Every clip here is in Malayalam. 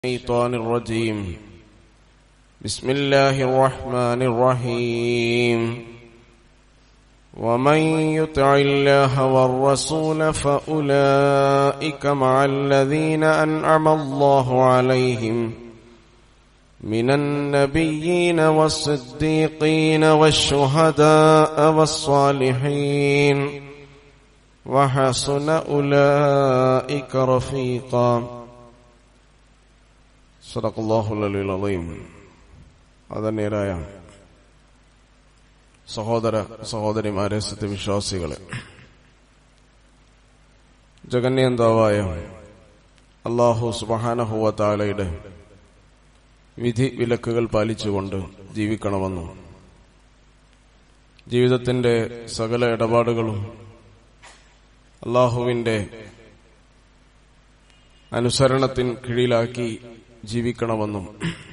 الشيطان الرجيم بسم الله الرحمن الرحيم ومن يطع الله والرسول فأولئك مع الذين أنعم الله عليهم من النبيين والصديقين والشهداء والصالحين وحسن أولئك رفيقا സദഖുല്ലാഹുലീം അതന്നേരായ സഹോദര സഹോദരിമാരെ സത്യവിശ്വാസികളെ ജഗന്യന്താവായ അള്ളാഹു സുബഹാനഹുവത്താലയുടെ വിധി വിലക്കുകൾ പാലിച്ചുകൊണ്ട് ജീവിക്കണമെന്നും ജീവിതത്തിന്റെ സകല ഇടപാടുകളും അള്ളാഹുവിന്റെ അനുസരണത്തിന് കീഴിലാക്കി ജീവിക്കണമെന്നും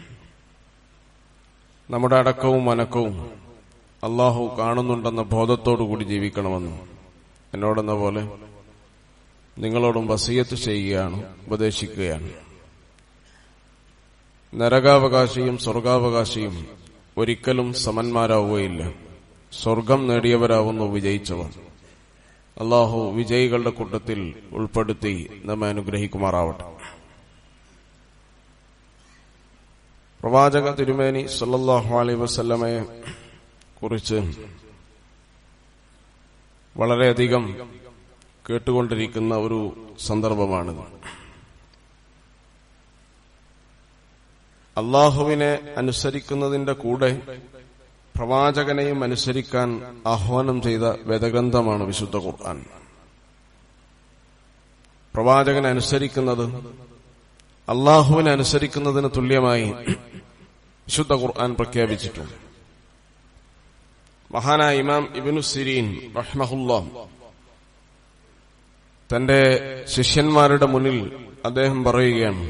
നമ്മുടെ അടക്കവും അനക്കവും അള്ളാഹു കാണുന്നുണ്ടെന്ന ബോധത്തോടുകൂടി ജീവിക്കണമെന്നും എന്നോടെന്ന പോലെ നിങ്ങളോടും വസീയത്ത് ചെയ്യുകയാണ് ഉപദേശിക്കുകയാണ് നരകാവകാശിയും സ്വർഗാവകാശിയും ഒരിക്കലും സമന്മാരാവുകയില്ല സ്വർഗം നേടിയവരാവുന്നു വിജയിച്ചവർ അള്ളാഹു വിജയികളുടെ കൂട്ടത്തിൽ ഉൾപ്പെടുത്തി നമ്മെ അനുഗ്രഹിക്കുമാറാവട്ടെ പ്രവാചക തിരുമേനി സല്ലല്ലാഹു അലൈഹി വസല്ലമയെ കുറിച്ച് വളരെയധികം കേട്ടുകൊണ്ടിരിക്കുന്ന ഒരു സന്ദർഭമാണിത് അള്ളാഹുവിനെ അനുസരിക്കുന്നതിന്റെ കൂടെ പ്രവാചകനെയും അനുസരിക്കാൻ ആഹ്വാനം ചെയ്ത വേദഗ്രന്ഥമാണ് വിശുദ്ധ ഖുർആൻ പ്രവാചകനെ അനുസരിക്കുന്നത് അള്ളാഹുവിനെ അനുസരിക്കുന്നതിന് തുല്യമായി വിശുദ്ധ ഖുർആൻ പ്രഖ്യാപിച്ചിട്ടുണ്ട് മഹാനായ ഇമാം ഇബിനു സിരീൻ റഹ്മഹുല്ല തന്റെ ശിഷ്യന്മാരുടെ മുന്നിൽ അദ്ദേഹം പറയുകയാണ്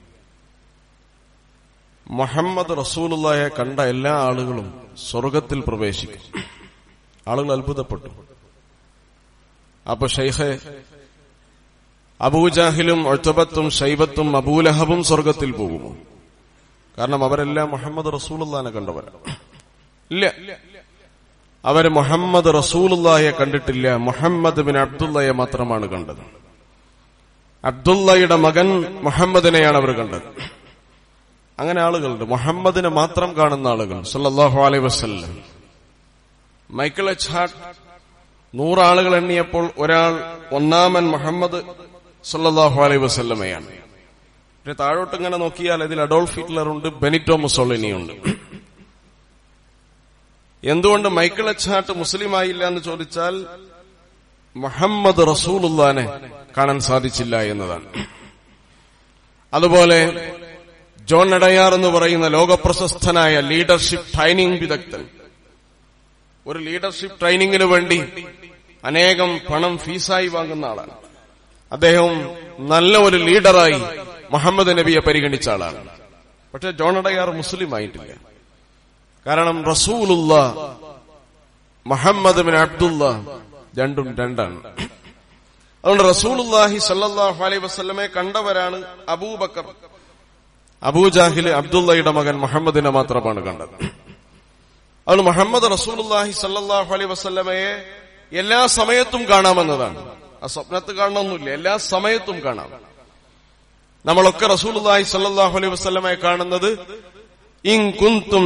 മുഹമ്മദ് റസൂലുള്ളയെ കണ്ട എല്ലാ ആളുകളും സ്വർഗത്തിൽ പ്രവേശിക്കും ആളുകൾ അത്ഭുതപ്പെട്ടു അപ്പൊ ഷെയ്ഖെ അബൂജാഹിലും ഒഴുത്തബത്തും ഷൈബത്തും അബൂലഹബും സ്വർഗത്തിൽ പോകുമോ കാരണം അവരെല്ലാം മുഹമ്മദ് റസൂലുള്ളാനെ കണ്ടവരാണ് ഇല്ല അവര് മുഹമ്മദ് റസൂലുള്ളായെ കണ്ടിട്ടില്ല മുഹമ്മദ് ബിൻ അബ്ദുള്ളയെ മാത്രമാണ് കണ്ടത് അബ്ദുള്ളയുടെ മകൻ മുഹമ്മദിനെയാണ് അവർ കണ്ടത് അങ്ങനെ ആളുകളുണ്ട് മുഹമ്മദിനെ മാത്രം കാണുന്ന ആളുകൾ സല്ലാഹു അലൈ വസ്ല്ലം മൈക്കിൾ എച്ച് ഹാർട്ട് നൂറാളുകൾ എണ്ണിയപ്പോൾ ഒരാൾ ഒന്നാമൻ മുഹമ്മദ് സല്ലാഹു അലൈ വസ്ല്ലമയാണ് പിന്നെ താഴോട്ട് ഇങ്ങനെ നോക്കിയാൽ ഇതിൽ അഡോൾഫ് ഹിറ്റ്ലർ ഉണ്ട് ബെനിറ്റോ മുസോളിനി ഉണ്ട് എന്തുകൊണ്ട് മൈക്കിൾ എച്ചാട്ട് മുസ്ലിം ആയില്ല എന്ന് ചോദിച്ചാൽ മുഹമ്മദ് റസൂലുല്ലാനെ കാണാൻ സാധിച്ചില്ല എന്നതാണ് അതുപോലെ ജോൺ എടയാർ എന്ന് പറയുന്ന ലോകപ്രശസ്തനായ ലീഡർഷിപ്പ് ട്രെയിനിങ് വിദഗ്ധൻ ഒരു ലീഡർഷിപ്പ് ട്രെയിനിങ്ങിന് വേണ്ടി അനേകം പണം ഫീസായി വാങ്ങുന്ന ആളാണ് അദ്ദേഹം നല്ല ഒരു ലീഡറായി മുഹമ്മദ് നബിയെ പരിഗണിച്ച ആളാണ് പക്ഷെ ജോൺ അടയാർ മുസ്ലിം ആയിട്ടില്ല കാരണം റസൂലുള്ള മുഹമ്മദ് ബിൻ അബ്ദുള്ള രണ്ടും രണ്ടാണ് അതുകൊണ്ട് റസൂലുല്ലാഹി സല്ലാഹു അലൈ വസ്ലമെ കണ്ടവരാണ് അബൂബക്കർ അബൂജാഹില് അബ്ദുള്ളയുടെ മകൻ മുഹമ്മദിനെ മാത്രമാണ് കണ്ടത് അതുകൊണ്ട് മുഹമ്മദ് റസൂലുല്ലാഹി സല്ലാഹു അലൈ വസ്ലമയെ എല്ലാ സമയത്തും കാണാമെന്നതാണ് ആ സ്വപ്നത്ത് കാണണമെന്നില്ല എല്ലാ സമയത്തും കാണാം നമ്മളൊക്കെ റസൂലുല്ലാഹി സല്ലാഹു അലൈഹി വസ്ലമയെ കാണുന്നത് ഇൻ കുന്തും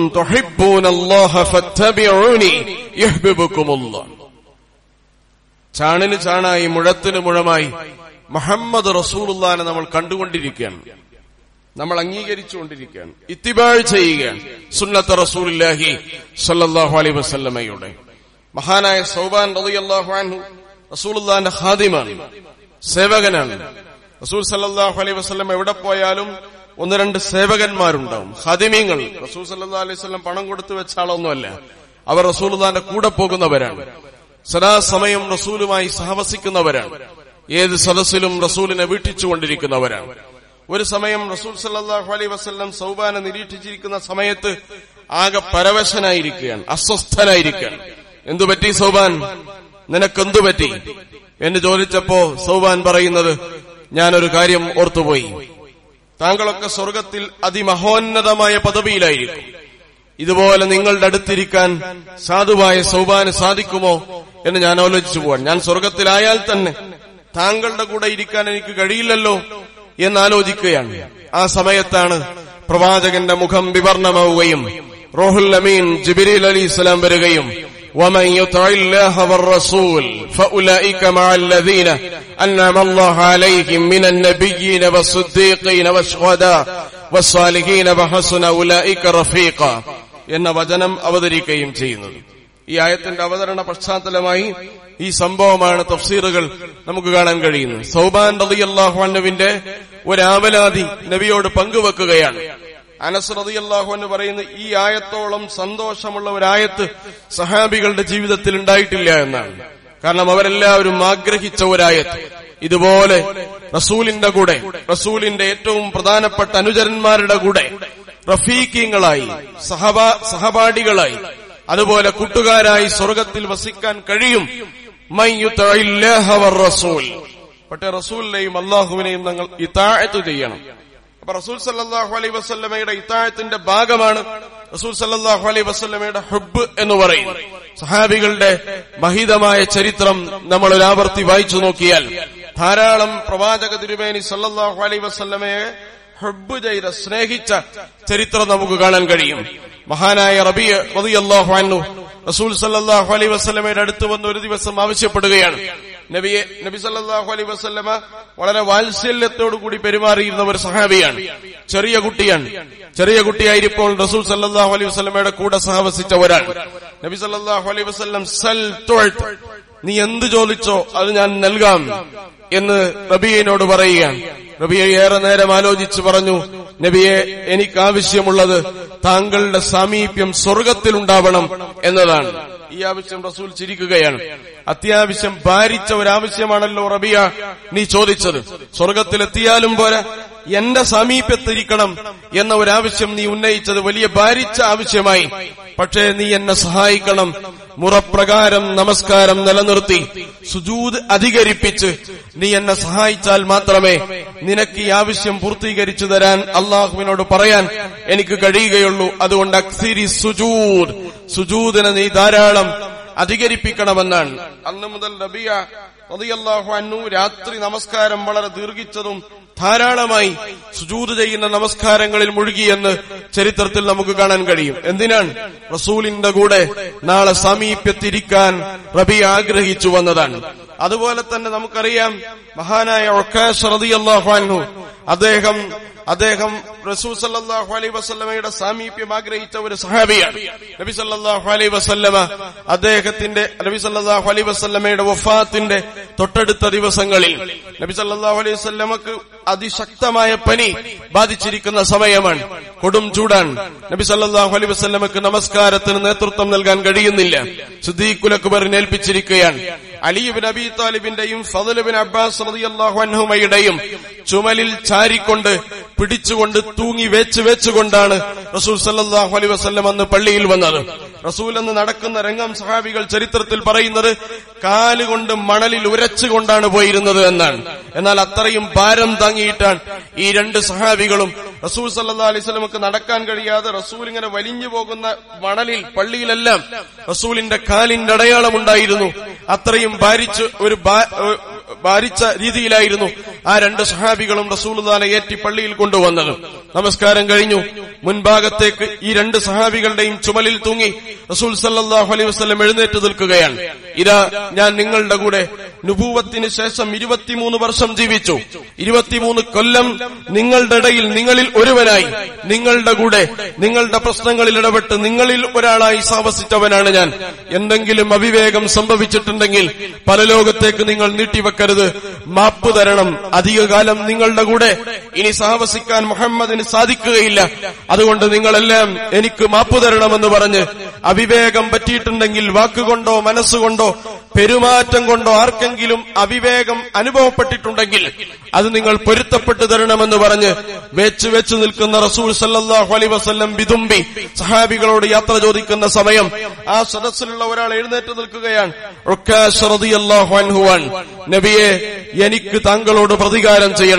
ചാണിന് ചാണായി മുഴത്തിന് മുഴമായി മുഹമ്മദ് റസൂലുല്ലാനെ നമ്മൾ കണ്ടുകൊണ്ടിരിക്കുകയാണ് നമ്മൾ അംഗീകരിച്ചുകൊണ്ടിരിക്കുകയാണ് ഇത്തിബാഴ് ചെയ്യുകയാണ് സുന്നത്ത് റസൂലില്ലാഹി സല്ലാഹു അലൈ വസല്ലമയുടെ മഹാനായ സൗബാൻ റളിയല്ലാഹു അൻഹു റസൂലുല്ലാന്റെ ഖാദിമാണ് സേവകനാണ് റസൂൽ സല്ലാഹു അലൈഹി വസ്ലം എവിടെ പോയാലും ഒന്ന് രണ്ട് സേവകന്മാരുണ്ടാവും ഖാദിമീങ്ങൾ റസൂൽ സല്ലാ അലൈഹി വസ്ലം പണം കൊടുത്തു വെച്ച ആളൊന്നുമല്ല അവർ റസൂലുല്ലാന്റെ കൂടെ പോകുന്നവരാണ് സദാസമയം റസൂലുമായി സഹവസിക്കുന്നവരാണ് ഏത് സദസ്സിലും റസൂലിനെ വീട്ടിച്ചുകൊണ്ടിരിക്കുന്നവരാണ് ഒരു സമയം റസൂൽ സല്ലാഹു അലൈ വസ്ലം സൗബാനെ നിരീക്ഷിച്ചിരിക്കുന്ന സമയത്ത് ആകെ പരവശനായിരിക്കുകയാണ് അസ്വസ്ഥനായിരിക്കുകയാണ് എന്തുപറ്റി സൗബാൻ നിനക്കെന്തു പറ്റി എന്ന് ചോദിച്ചപ്പോ സൗബാൻ പറയുന്നത് ഞാനൊരു കാര്യം ഓർത്തുപോയി താങ്കളൊക്കെ സ്വർഗത്തിൽ അതിമഹോന്നതമായ പദവിയിലായിരിക്കും ഇതുപോലെ നിങ്ങളുടെ അടുത്തിരിക്കാൻ സാധുവായ സൗബാന് സാധിക്കുമോ എന്ന് ഞാൻ ആലോചിച്ചു പോവാൻ ഞാൻ സ്വർഗത്തിലായാൽ തന്നെ താങ്കളുടെ കൂടെ ഇരിക്കാൻ എനിക്ക് കഴിയില്ലല്ലോ എന്ന് ആലോചിക്കുകയാണ് ആ സമയത്താണ് പ്രവാചകന്റെ മുഖം വിവർണമാവുകയും റോഹുൽ അമീൻ ജിബിരിൽ അലി ഇസ്ലാം വരികയും ومن يطع الله والرسول فأولئك مع الذين أنعم الله عليهم من النبيين والصديقين والشهداء والصالحين وحسن أولئك رفيقا എന്ന വചനം അവതരിക്കുകയും ചെയ്യുന്നത് ഈ ആയത്തിന്റെ അവതരണ പശ്ചാത്തലമായി ഈ സംഭവമാണ് തഫ്സീറുകൾ നമുക്ക് കാണാൻ കഴിയുന്നത് സൗബാൻ റളിയല്ലാഹു അൻഹുവിന്റെ ഒരാവലാതി നബിയോട് പങ്കുവെക്കുകയാണ് അനസ് റളിയല്ലാഹു എന്ന് പറയുന്ന ഈ ആയത്തോളം സന്തോഷമുള്ള ഒരായത്ത് സഹാബികളുടെ ജീവിതത്തിൽ ഉണ്ടായിട്ടില്ല എന്നാണ് കാരണം അവരെല്ലാവരും ആഗ്രഹിച്ച ഒരായത്ത് ഇതുപോലെ റസൂലിന്റെ കൂടെ റസൂലിന്റെ ഏറ്റവും പ്രധാനപ്പെട്ട അനുചരന്മാരുടെ കൂടെ റഫീഖീങ്ങളായി സഹപാ സഹപാഠികളായി അതുപോലെ കൂട്ടുകാരായി സ്വർഗത്തിൽ വസിക്കാൻ കഴിയും മൻ യുതഇല്ലാഹ വറസൂൽ പക്ഷേ റസൂലിനെയും അള്ളാഹുവിനെയും നിങ്ങൾ ഇതാഴത്ത് ചെയ്യണം അപ്പൊ റസൂൽ സല്ലാഹു അലൈ വസ്ല്ലമയുടെ ഇത്താഴത്തിന്റെ ഭാഗമാണ് റസൂൽ സല്ലാഹു അലൈ വസ്ല്ലമയുടെ ഹുബ് എന്ന് പറയും സഹാബികളുടെ മഹിതമായ ചരിത്രം നമ്മൾ ഒരാവർത്തി വായിച്ചു നോക്കിയാൽ ധാരാളം പ്രവാചക തിരുമേനി സല്ലാഹു അലൈ വസ്ല്ലമയെ ഹുബ് ചെയ്ത സ്നേഹിച്ച ചരിത്രം നമുക്ക് കാണാൻ കഴിയും മഹാനായ റബിയ റളിയല്ലാഹു അൻഹു റസൂൽ സല്ലല്ലാഹു അലൈഹി വസല്ലമയുടെ അടുത്ത് വന്ന് ഒരു ദിവസം ആവശ്യപ്പെടുകയാണ് നബിയെ നബി സല്ലല്ലാഹു അലൈഹി വസല്ലമ വളരെ വാത്സല്യത്തോടു കൂടി പെരുമാറിയിരുന്ന ഒരു സഹാബിയാണ് ചെറിയ കുട്ടിയാണ് ചെറിയ കുട്ടിയായിരിപ്പോൾ റസൂൽ സല്ലല്ലാഹു അലൈഹി വസല്ലമയുടെ കൂടെ സഹവസിച്ച ഒരാൾ നബി സല്ലല്ലാഹു അലൈഹി വസല്ലം സൽ തുഅത് നീ എന്ത് ചോദിച്ചോ അത് ഞാൻ നൽകാം എന്ന് റബിയനോട് പറയുകയാണ് റബിയെ ഏറെ നേരം ആലോചിച്ച് പറഞ്ഞു നബിയെ എനിക്ക് ആവശ്യമുള്ളത് താങ്കളുടെ സാമീപ്യം സ്വർഗത്തിലുണ്ടാവണം എന്നതാണ് ഈ ആവശ്യം റസൂൽ ചിരിക്കുകയാണ് അത്യാവശ്യം ഭാരിച്ച ഒരാവശ്യമാണല്ലോ റബിയ നീ ചോദിച്ചത് സ്വർഗത്തിലെത്തിയാലും പോരാ എന്റെ സമീപത്തിരിക്കണം എന്ന ഒരാവശ്യം നീ ഉന്നയിച്ചത് വലിയ ഭാരിച്ച ആവശ്യമായി പക്ഷേ നീ എന്നെ സഹായിക്കണം മുറപ്രകാരം നമസ്കാരം നിലനിർത്തി സുജൂത് അധികരിപ്പിച്ച് നീ എന്നെ സഹായിച്ചാൽ മാത്രമേ നിനക്ക് ഈ ആവശ്യം പൂർത്തീകരിച്ചു തരാൻ അള്ളാഹുവിനോട് പറയാൻ എനിക്ക് കഴിയുകയുള്ളൂ അതുകൊണ്ട് അക്സിരി സുജൂദ് സുജൂദിനെ നീ ധാരാളം അധികരിപ്പിക്കണമെന്നാണ് അന്ന് മുതൽ റബിയ റളിയല്ലാഹു അന്നു രാത്രി നമസ്കാരം വളരെ ദീർഘിച്ചതും ധാരാളമായി സുജൂത് ചെയ്യുന്ന നമസ്കാരങ്ങളിൽ മുഴുകിയെന്ന് ചരിത്രത്തിൽ നമുക്ക് കാണാൻ കഴിയും എന്തിനാണ് റസൂലിന്റെ കൂടെ നാളെ സമീപത്തിരിക്കാൻ റബി ആഗ്രഹിച്ചു വന്നതാണ് അതുപോലെ തന്നെ നമുക്കറിയാം മഹാനായ ഒക്കാഷ് റളിയല്ലാഹു അൻഹു അദ്ദേഹം അദ്ദേഹം റസൂൽ സല്ലല്ലാഹു അലൈഹി വസല്ലമയുടെ സാമീപ്യം ആഗ്രഹിച്ച ഒരു സഹാബിയാണ് നബി സല്ലല്ലാഹു അലൈഹി വസല്ലമ അദ്ദേഹത്തിന്റെ നബി സല്ലല്ലാഹു അലൈഹി വസല്ലമയുടെ വഫാത്തിന്റെ തൊട്ടടുത്ത ദിവസങ്ങളിൽ നബി സല്ലല്ലാഹു അലൈഹി വസല്ലമക്ക് അതിശക്തമായ പനി ബാധിച്ചിരിക്കുന്ന സമയമാണ് കൊടും ചൂടാണ് നബി സല്ലല്ലാഹു അലൈഹി വസല്ലമക്ക് നമസ്കാരത്തിന് നേതൃത്വം നൽകാൻ കഴിയുന്നില്ല സുദ്ദീഖുലക്ബറിനെ ഏൽപ്പിച്ചിരിക്കുകയാണ് അലിബിൻ അബി താലിബിന്റെയും ഫضലബിൻ അബ്ബാസ് റളിയല്ലാഹു അൻഹുമയുടെയും ചുമലിൽ ചാരിക്കൊണ്ട് പിടിച്ചുകൊണ്ട് തൂങ്ങി വെച്ച് വെച്ചുകൊണ്ടാണ് റസൂൽ സല്ലല്ലാഹു അലൈഹി വസല്ലം അന്ന് പള്ളിയിൽ വന്നത് റസൂൽ എന്ന് നടക്കുന്ന രംഗം സഹാബികൾ ചരിത്രത്തിൽ പറയുന്നത് കാലുകൊണ്ട് മണലിൽ ഉരച്ചുകൊണ്ടാണ് പോയിരുന്നത് എന്നാണ് എന്നാൽ അത്രയും ഭാരം താങ്ങിയിട്ടാണ് ഈ രണ്ട് സഹാബികളും റസൂൽ സല്ലാ അലൈഹി സ്വലമക്ക് നടക്കാൻ കഴിയാതെ റസൂൽ ഇങ്ങനെ വലിഞ്ഞു പോകുന്ന മണലിൽ പള്ളിയിലെല്ലാം റസൂലിന്റെ കാലിന്റെ അടയാളമുണ്ടായിരുന്നു അത്രയും ഭാരിച്ച് ഒരു ഭാരിച്ച രീതിയിലായിരുന്നു ആ രണ്ട് സഹാബികളും റസൂൽദാനെ ഏറ്റി പള്ളിയിൽ കൊണ്ടുവന്നത് നമസ്കാരം കഴിഞ്ഞു മുൻഭാഗത്തേക്ക് ഈ രണ്ട് സഹാബികളുടെയും ചുമലിൽ തൂങ്ങി റസൂൽ സല്ലാഹു അലൈഹി വസ്ലം എഴുന്നേറ്റ് നിൽക്കുകയാണ് ഇതാ ഞാൻ നിങ്ങളുടെ കൂടെ നുപൂവത്തിന് ശേഷം ഇരുപത്തിമൂന്ന് വർഷം ജീവിച്ചു ഇരുപത്തിമൂന്ന് കൊല്ലം നിങ്ങളുടെ ഇടയിൽ നിങ്ങളിൽ ഒരുവനായി നിങ്ങളുടെ കൂടെ നിങ്ങളുടെ പ്രശ്നങ്ങളിൽ ഇടപെട്ട് നിങ്ങളിൽ ഒരാളായി സാവസിച്ചവനാണ് ഞാൻ എന്തെങ്കിലും അവിവേകം സംഭവിച്ചിട്ടുണ്ടെങ്കിൽ പരലോകത്തേക്ക് നിങ്ങൾ നീട്ടിവെക്കരുത് മാപ്പ് തരണം അധികകാലം നിങ്ങളുടെ കൂടെ ഇനി സാഹസിക്കാൻ മുഹമ്മദിന് സാധിക്കുകയില്ല അതുകൊണ്ട് നിങ്ങളെല്ലാം എനിക്ക് മാപ്പ് തരണമെന്ന് പറഞ്ഞ് അവിവേകം പറ്റിയിട്ടുണ്ടെങ്കിൽ വാക്കുകൊണ്ടോ മനസ്സുകൊണ്ടോ പെരുമാറ്റം കൊണ്ടോ ആർക്കെങ്കിലും അവിവേകം അനുഭവപ്പെട്ടിട്ടുണ്ടെങ്കിൽ അത് നിങ്ങൾ പൊരുത്തപ്പെട്ടു തരണമെന്ന് പറഞ്ഞ് വെച്ച് വെച്ച് നിൽക്കുന്ന റസൂൽ സല്ലാഹു അലൈ വസ്ല്ലം വിതുമ്പി സഹാബികളോട് യാത്ര ചോദിക്കുന്ന സമയം ആ സദസ്സിലുള്ള ഒരാൾ എഴുന്നേറ്റ് നിൽക്കുകയാണ് നബിയെ എനിക്ക് താങ്കളോട് പ്രതികാരം ചെയ്യണം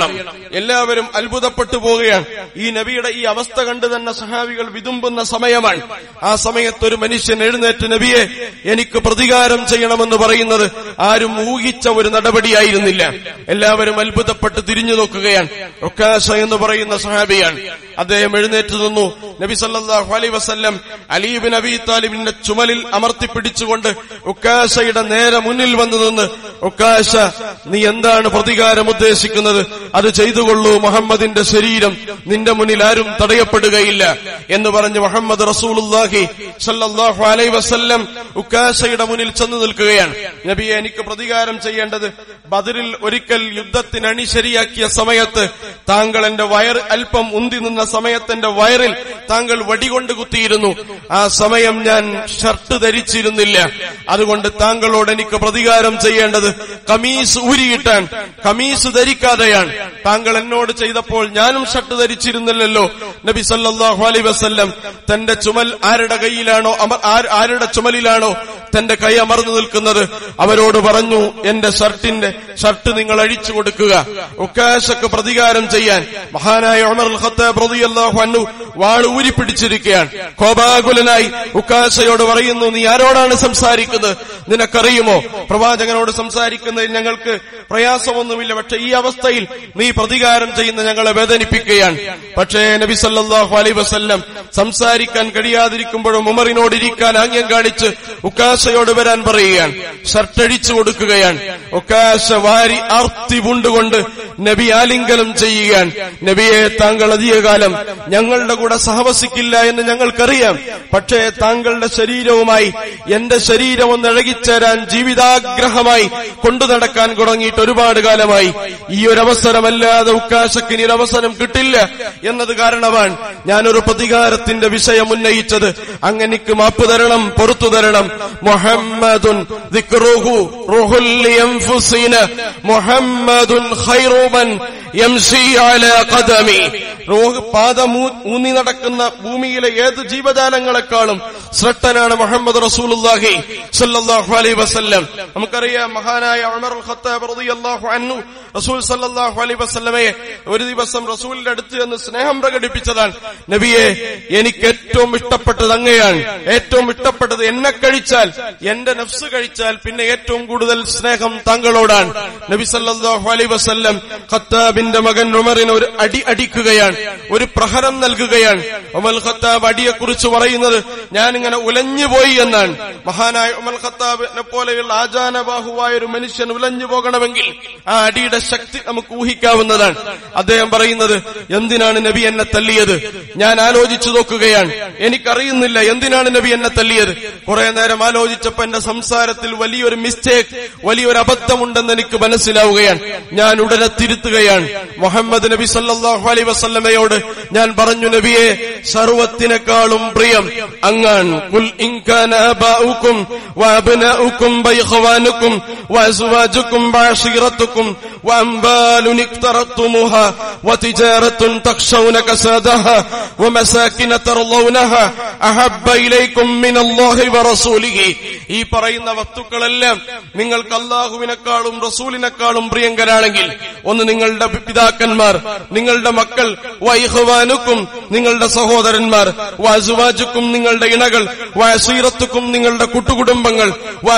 എല്ലാവരും അത്ഭുതപ്പെട്ടു പോവുകയാണ് ഈ നബിയുടെ ഈ അവസ്ഥ കണ്ട് തന്നെ സഹാബികൾ വിതുമ്പുന്ന സമയമാണ് ആ സമയത്ത് ഒരു മനുഷ്യൻ എഴുന്നേറ്റ് നബിയെ എനിക്ക് പ്രതികാരം ചെയ്യണമെന്ന് പറയുന്നത് ആരും ഊഹിച്ച ഒരു നടപടിയായിരുന്നില്ല എല്ലാവരും അത്ഭുതപ്പെട്ട് തിരിഞ്ഞു നോക്കുകയാണ് ഒക്കാശ എന്ന് പറയുന്ന സഹാബിയാണ് അദ്ദേഹം എഴുന്നേറ്റ് നിന്നു നബി സല്ലല്ലാഹു അലൈഹി വസല്ലം അലീബിൻ അബി താലിബിന്റെ ചുമലിൽ അമർത്തിപ്പിടിച്ചുകൊണ്ട് ഒക്കാശയുടെ നേരെ മുന്നിൽ വന്നു നിന്ന് ഒക്കാശ നീ എന്താണ് പ്രതികാരം ഉദ്ദേശിക്കുന്നത് അത് ചെയ്തുകൊള്ളൂ മുഹമ്മദിന്റെ ശരീരം നിന്റെ മുന്നിൽ ആരും തടയപ്പെടുകയില്ല എന്ന് പറഞ്ഞ് മുഹമ്മദ് റസൂലുല്ലാഹി സല്ലല്ലാഹു അലൈഹി വസല്ലം ഉക്കാശയുടെ മുന്നിൽ ചെന്നു നിൽക്കുകയാണ് നബിയെ എനിക്ക് പ്രതികാരം ചെയ്യേണ്ടത് ബദറിൽ ഒരിക്കൽ യുദ്ധത്തിന് അണി ശരിയാക്കിയ സമയത്ത് താങ്കൾ എന്റെ വയർ അല്പം ഉന്തി നിന്ന സമയത്ത് എന്റെ വയറിൽ താങ്കൾ വടികൊണ്ട് കുത്തിയിരുന്നു ആ സമയം ഞാൻ ഷർട്ട് ധരിച്ചിരുന്നില്ല അതുകൊണ്ട് താങ്കളോട് എനിക്ക് പ്രതികാരം ചെയ്യേണ്ടത് കമീസ് ഊരിയിട്ടാൻ കമീസ് ധരിക്കാതെയാണ് താങ്കൾ എന്നോട് ചെയ്തപ്പോൾ ഞാനും ഷർട്ട് ധരിച്ചിരുന്നില്ലല്ലോ നബി സല്ലല്ലാഹു അലൈഹി വസല്ലം തന്റെ ചുമൽ ആരുടെ കയ്യിലാണോ അമർ- ആര്- ആരുടെ ചുമലിലാണോ തന്റെ കൈ അമർന്നു നിൽക്കുന്നത് അവരോട് പറഞ്ഞു എന്റെ ഷർട്ടിന്റെ ഷർട്ട് നിങ്ങൾ അഴിച്ചു കൊടുക്കുക ഉക്കാശക്ക് പ്രതികാരം ചെയ്യാൻ മഹാനായ ഉമർ അൽ ഖത്താബ് റളിയല്ലാഹു അൻഹു വാള് ഊരിപ്പിടിച്ചിരിക്കുകയാണ് കോപാകുലനായി ഉക്കാശയോട് പറയുന്നു നീ ആരോടാണ് സംസാരിക്കുന്നത് നിനക്കറിയുമോ പ്രവാചകനോട് സംസാരിക്കുന്നതിൽ ഞങ്ങൾക്ക് പ്രയാസമൊന്നുമില്ല പക്ഷെ ഈ അവസ്ഥയിൽ നീ പ്രതികാരം ചെയ്യുന്ന ഞങ്ങളെ വേദനിപ്പിക്കുകയാണ് പക്ഷേ നബി സല്ലല്ലാഹു അലൈഹി വസല്ലം സംസാരിക്കാൻ കഴിയാതിരിക്കുമ്പോഴും ഉമറിനോട് ഇരിക്കാൻ ആംഗ്യം കാണിച്ച് ഉക്കാശയോട് വരാൻ പറയുകയാണ് ഷർട്ട് അഴിച്ചു കൊടുക്കുകയാണ് ഉക്കാശ വാരി ആർത്തി പൂണ്ടുകൊണ്ട് നബി ആലിംഗനം ചെയ്യുകയാണ് നബിയെ താങ്കൾ അധികകാലം ഞങ്ങളുടെ കൂടെ സഹവസിക്കില്ല എന്ന് ഞങ്ങൾക്കറിയാം പക്ഷേ താങ്കളുടെ ശരീരവുമായി എന്റെ ശരീരം ഒന്ന് ഇഴകിച്ചേരാൻ ജീവിതാഗ്രഹമായി കൊണ്ടു നടക്കാൻ തുടങ്ങിയിട്ട് ഒരുപാട് കാലമായി ഈ ഒരു അവസരമല്ലാതെ ഉക്കാശക്ക് ഇനി ഒരു അവസരം കിട്ടില്ല എന്നത് കാരണമാണ് ഞാനൊരു പ്രതികാരത്തിന്റെ വിഷയം ഉന്നയിച്ചത് അങ്ങനിക്ക് മാപ്പ് തരണം പൊറത്തു തരണം മുഹമ്മദുൻ ദിക്റുഹു റുഹുൽ ലിയൻഫുസിന മുഹമ്മദുൻ ഖൈറുമൻ യംശി അലാ ഖദമി റൂഹ് പാദ മൂ- ഊന്നി നടക്കുന്ന ഭൂമിയിലെ ഏത് ജീവജാലങ്ങളെക്കാളും ശ്രദ്ധനാണ് മുഹമ്മദ് റസൂലുള്ളാഹി സല്ലല്ലാഹു അലൈഹി വസല്ലം നമുക്കറിയാം മഹാനായ ഉമർ അൽ ഖത്താബ് റളിയല്ലാഹു അൻഹു റസൂൽ സല്ലല്ലാഹു അലൈഹി വസല്ലമയെ ഒരു ദിവസം റസൂലിന്റെ അടുത്ത് എന്ന് സ്നേഹം പ്രകടിപ്പിച്ചതാണ് നബിയെ എനിക്ക് ഏറ്റവും ഇഷ്ടപ്പെട്ടത് അങ്ങയാണ് ഏറ്റവും ഇഷ്ടപ്പെട്ടത് എന്നെ കഴിച്ചാൽ എന്റെ നഫ്സ് കഴിച്ചാൽ പിന്നെ ഏറ്റവും കൂടുതൽ സ്നേഹം താങ്കളോടാണ് നബി സല്ലല്ലാഹു അലൈഹി വസല്ലം ഖത്താബിന്റെ മകൻ ഉമറിന് ഒരു അടി അടിക്കുകയാണ് ഒരു പ്രഹരം നൽകുകയാണ് ഉമൽ ഖത്താബ് അടിയെക്കുറിച്ച് പറയുന്നത് ഞാനിങ്ങനെ ഉലഞ്ഞുപോയി എന്നാണ് മഹാനായ ഉമൽ ഖത്താബിനെ പോലെയുള്ള ആചാനബാഹുവായ ഒരു മനുഷ്യൻ ഉലഞ്ഞു പോകണമെങ്കിൽ ആ അടിയുടെ ശക്തി നമുക്ക് ഊഹിക്കാവുന്നതാണ് അദ്ദേഹം പറയുന്നത് എന്തിനാണ് നബി എന്നെ തല്ലിയത് ഞാൻ ആലോചിച്ചു നോക്കുകയാണ് എനിക്കറിയുന്നില്ല എന്തിനാണ് നബി എന്നെ തല്ലിയത് കുറെ നേരം ആലോചിച്ചപ്പോ എന്റെ സംസാരത്തിൽ വലിയൊരു മിസ്റ്റേക്ക് വലിയൊരു അബദ്ധമുണ്ടെന്ന് എനിക്ക് മനസ്സിലാവുകയാണ് ഞാൻ ഉടനെ തിരുത്തുകയാണ് മുഹമ്മദ് നബി സല്ലല്ലാഹു അലൈഹി വസല്ലമയോട് ഞാൻ പറഞ്ഞു നബിയെ സർവത്തിനേക്കാളും പ്രിയം അങ്ങാൻ കുൽ ഇൻകാന ആബാഉക്കും വഅബ്നാഉക്കും വഇഖ്വാനുക്കും വഅസ്വാജുക്കും വഅശീറത്തുക്കും وأنبال اقترضتموها وتجارة تخشون كسادها ومساكن ترضونها أحب إليكم من الله ورسوله ഈ പറയുന്ന വസ്തുക്കളെല്ലാം നിങ്ങൾക്ക് അള്ളാഹുവിനേക്കാളും റസൂലിനേക്കാളും പ്രിയങ്കരാണെങ്കിൽ ഒന്ന് നിങ്ങളുടെ പിതാക്കന്മാർ നിങ്ങളുടെ മക്കൾ വൈഹവാനുക്കും നിങ്ങളുടെ സഹോദരന്മാർ വസുവാജുക്കും നിങ്ങളുടെ ഇണകൾ വസീറത്തുക്കും നിങ്ങളുടെ കുട്ടുകുടുംബങ്ങൾ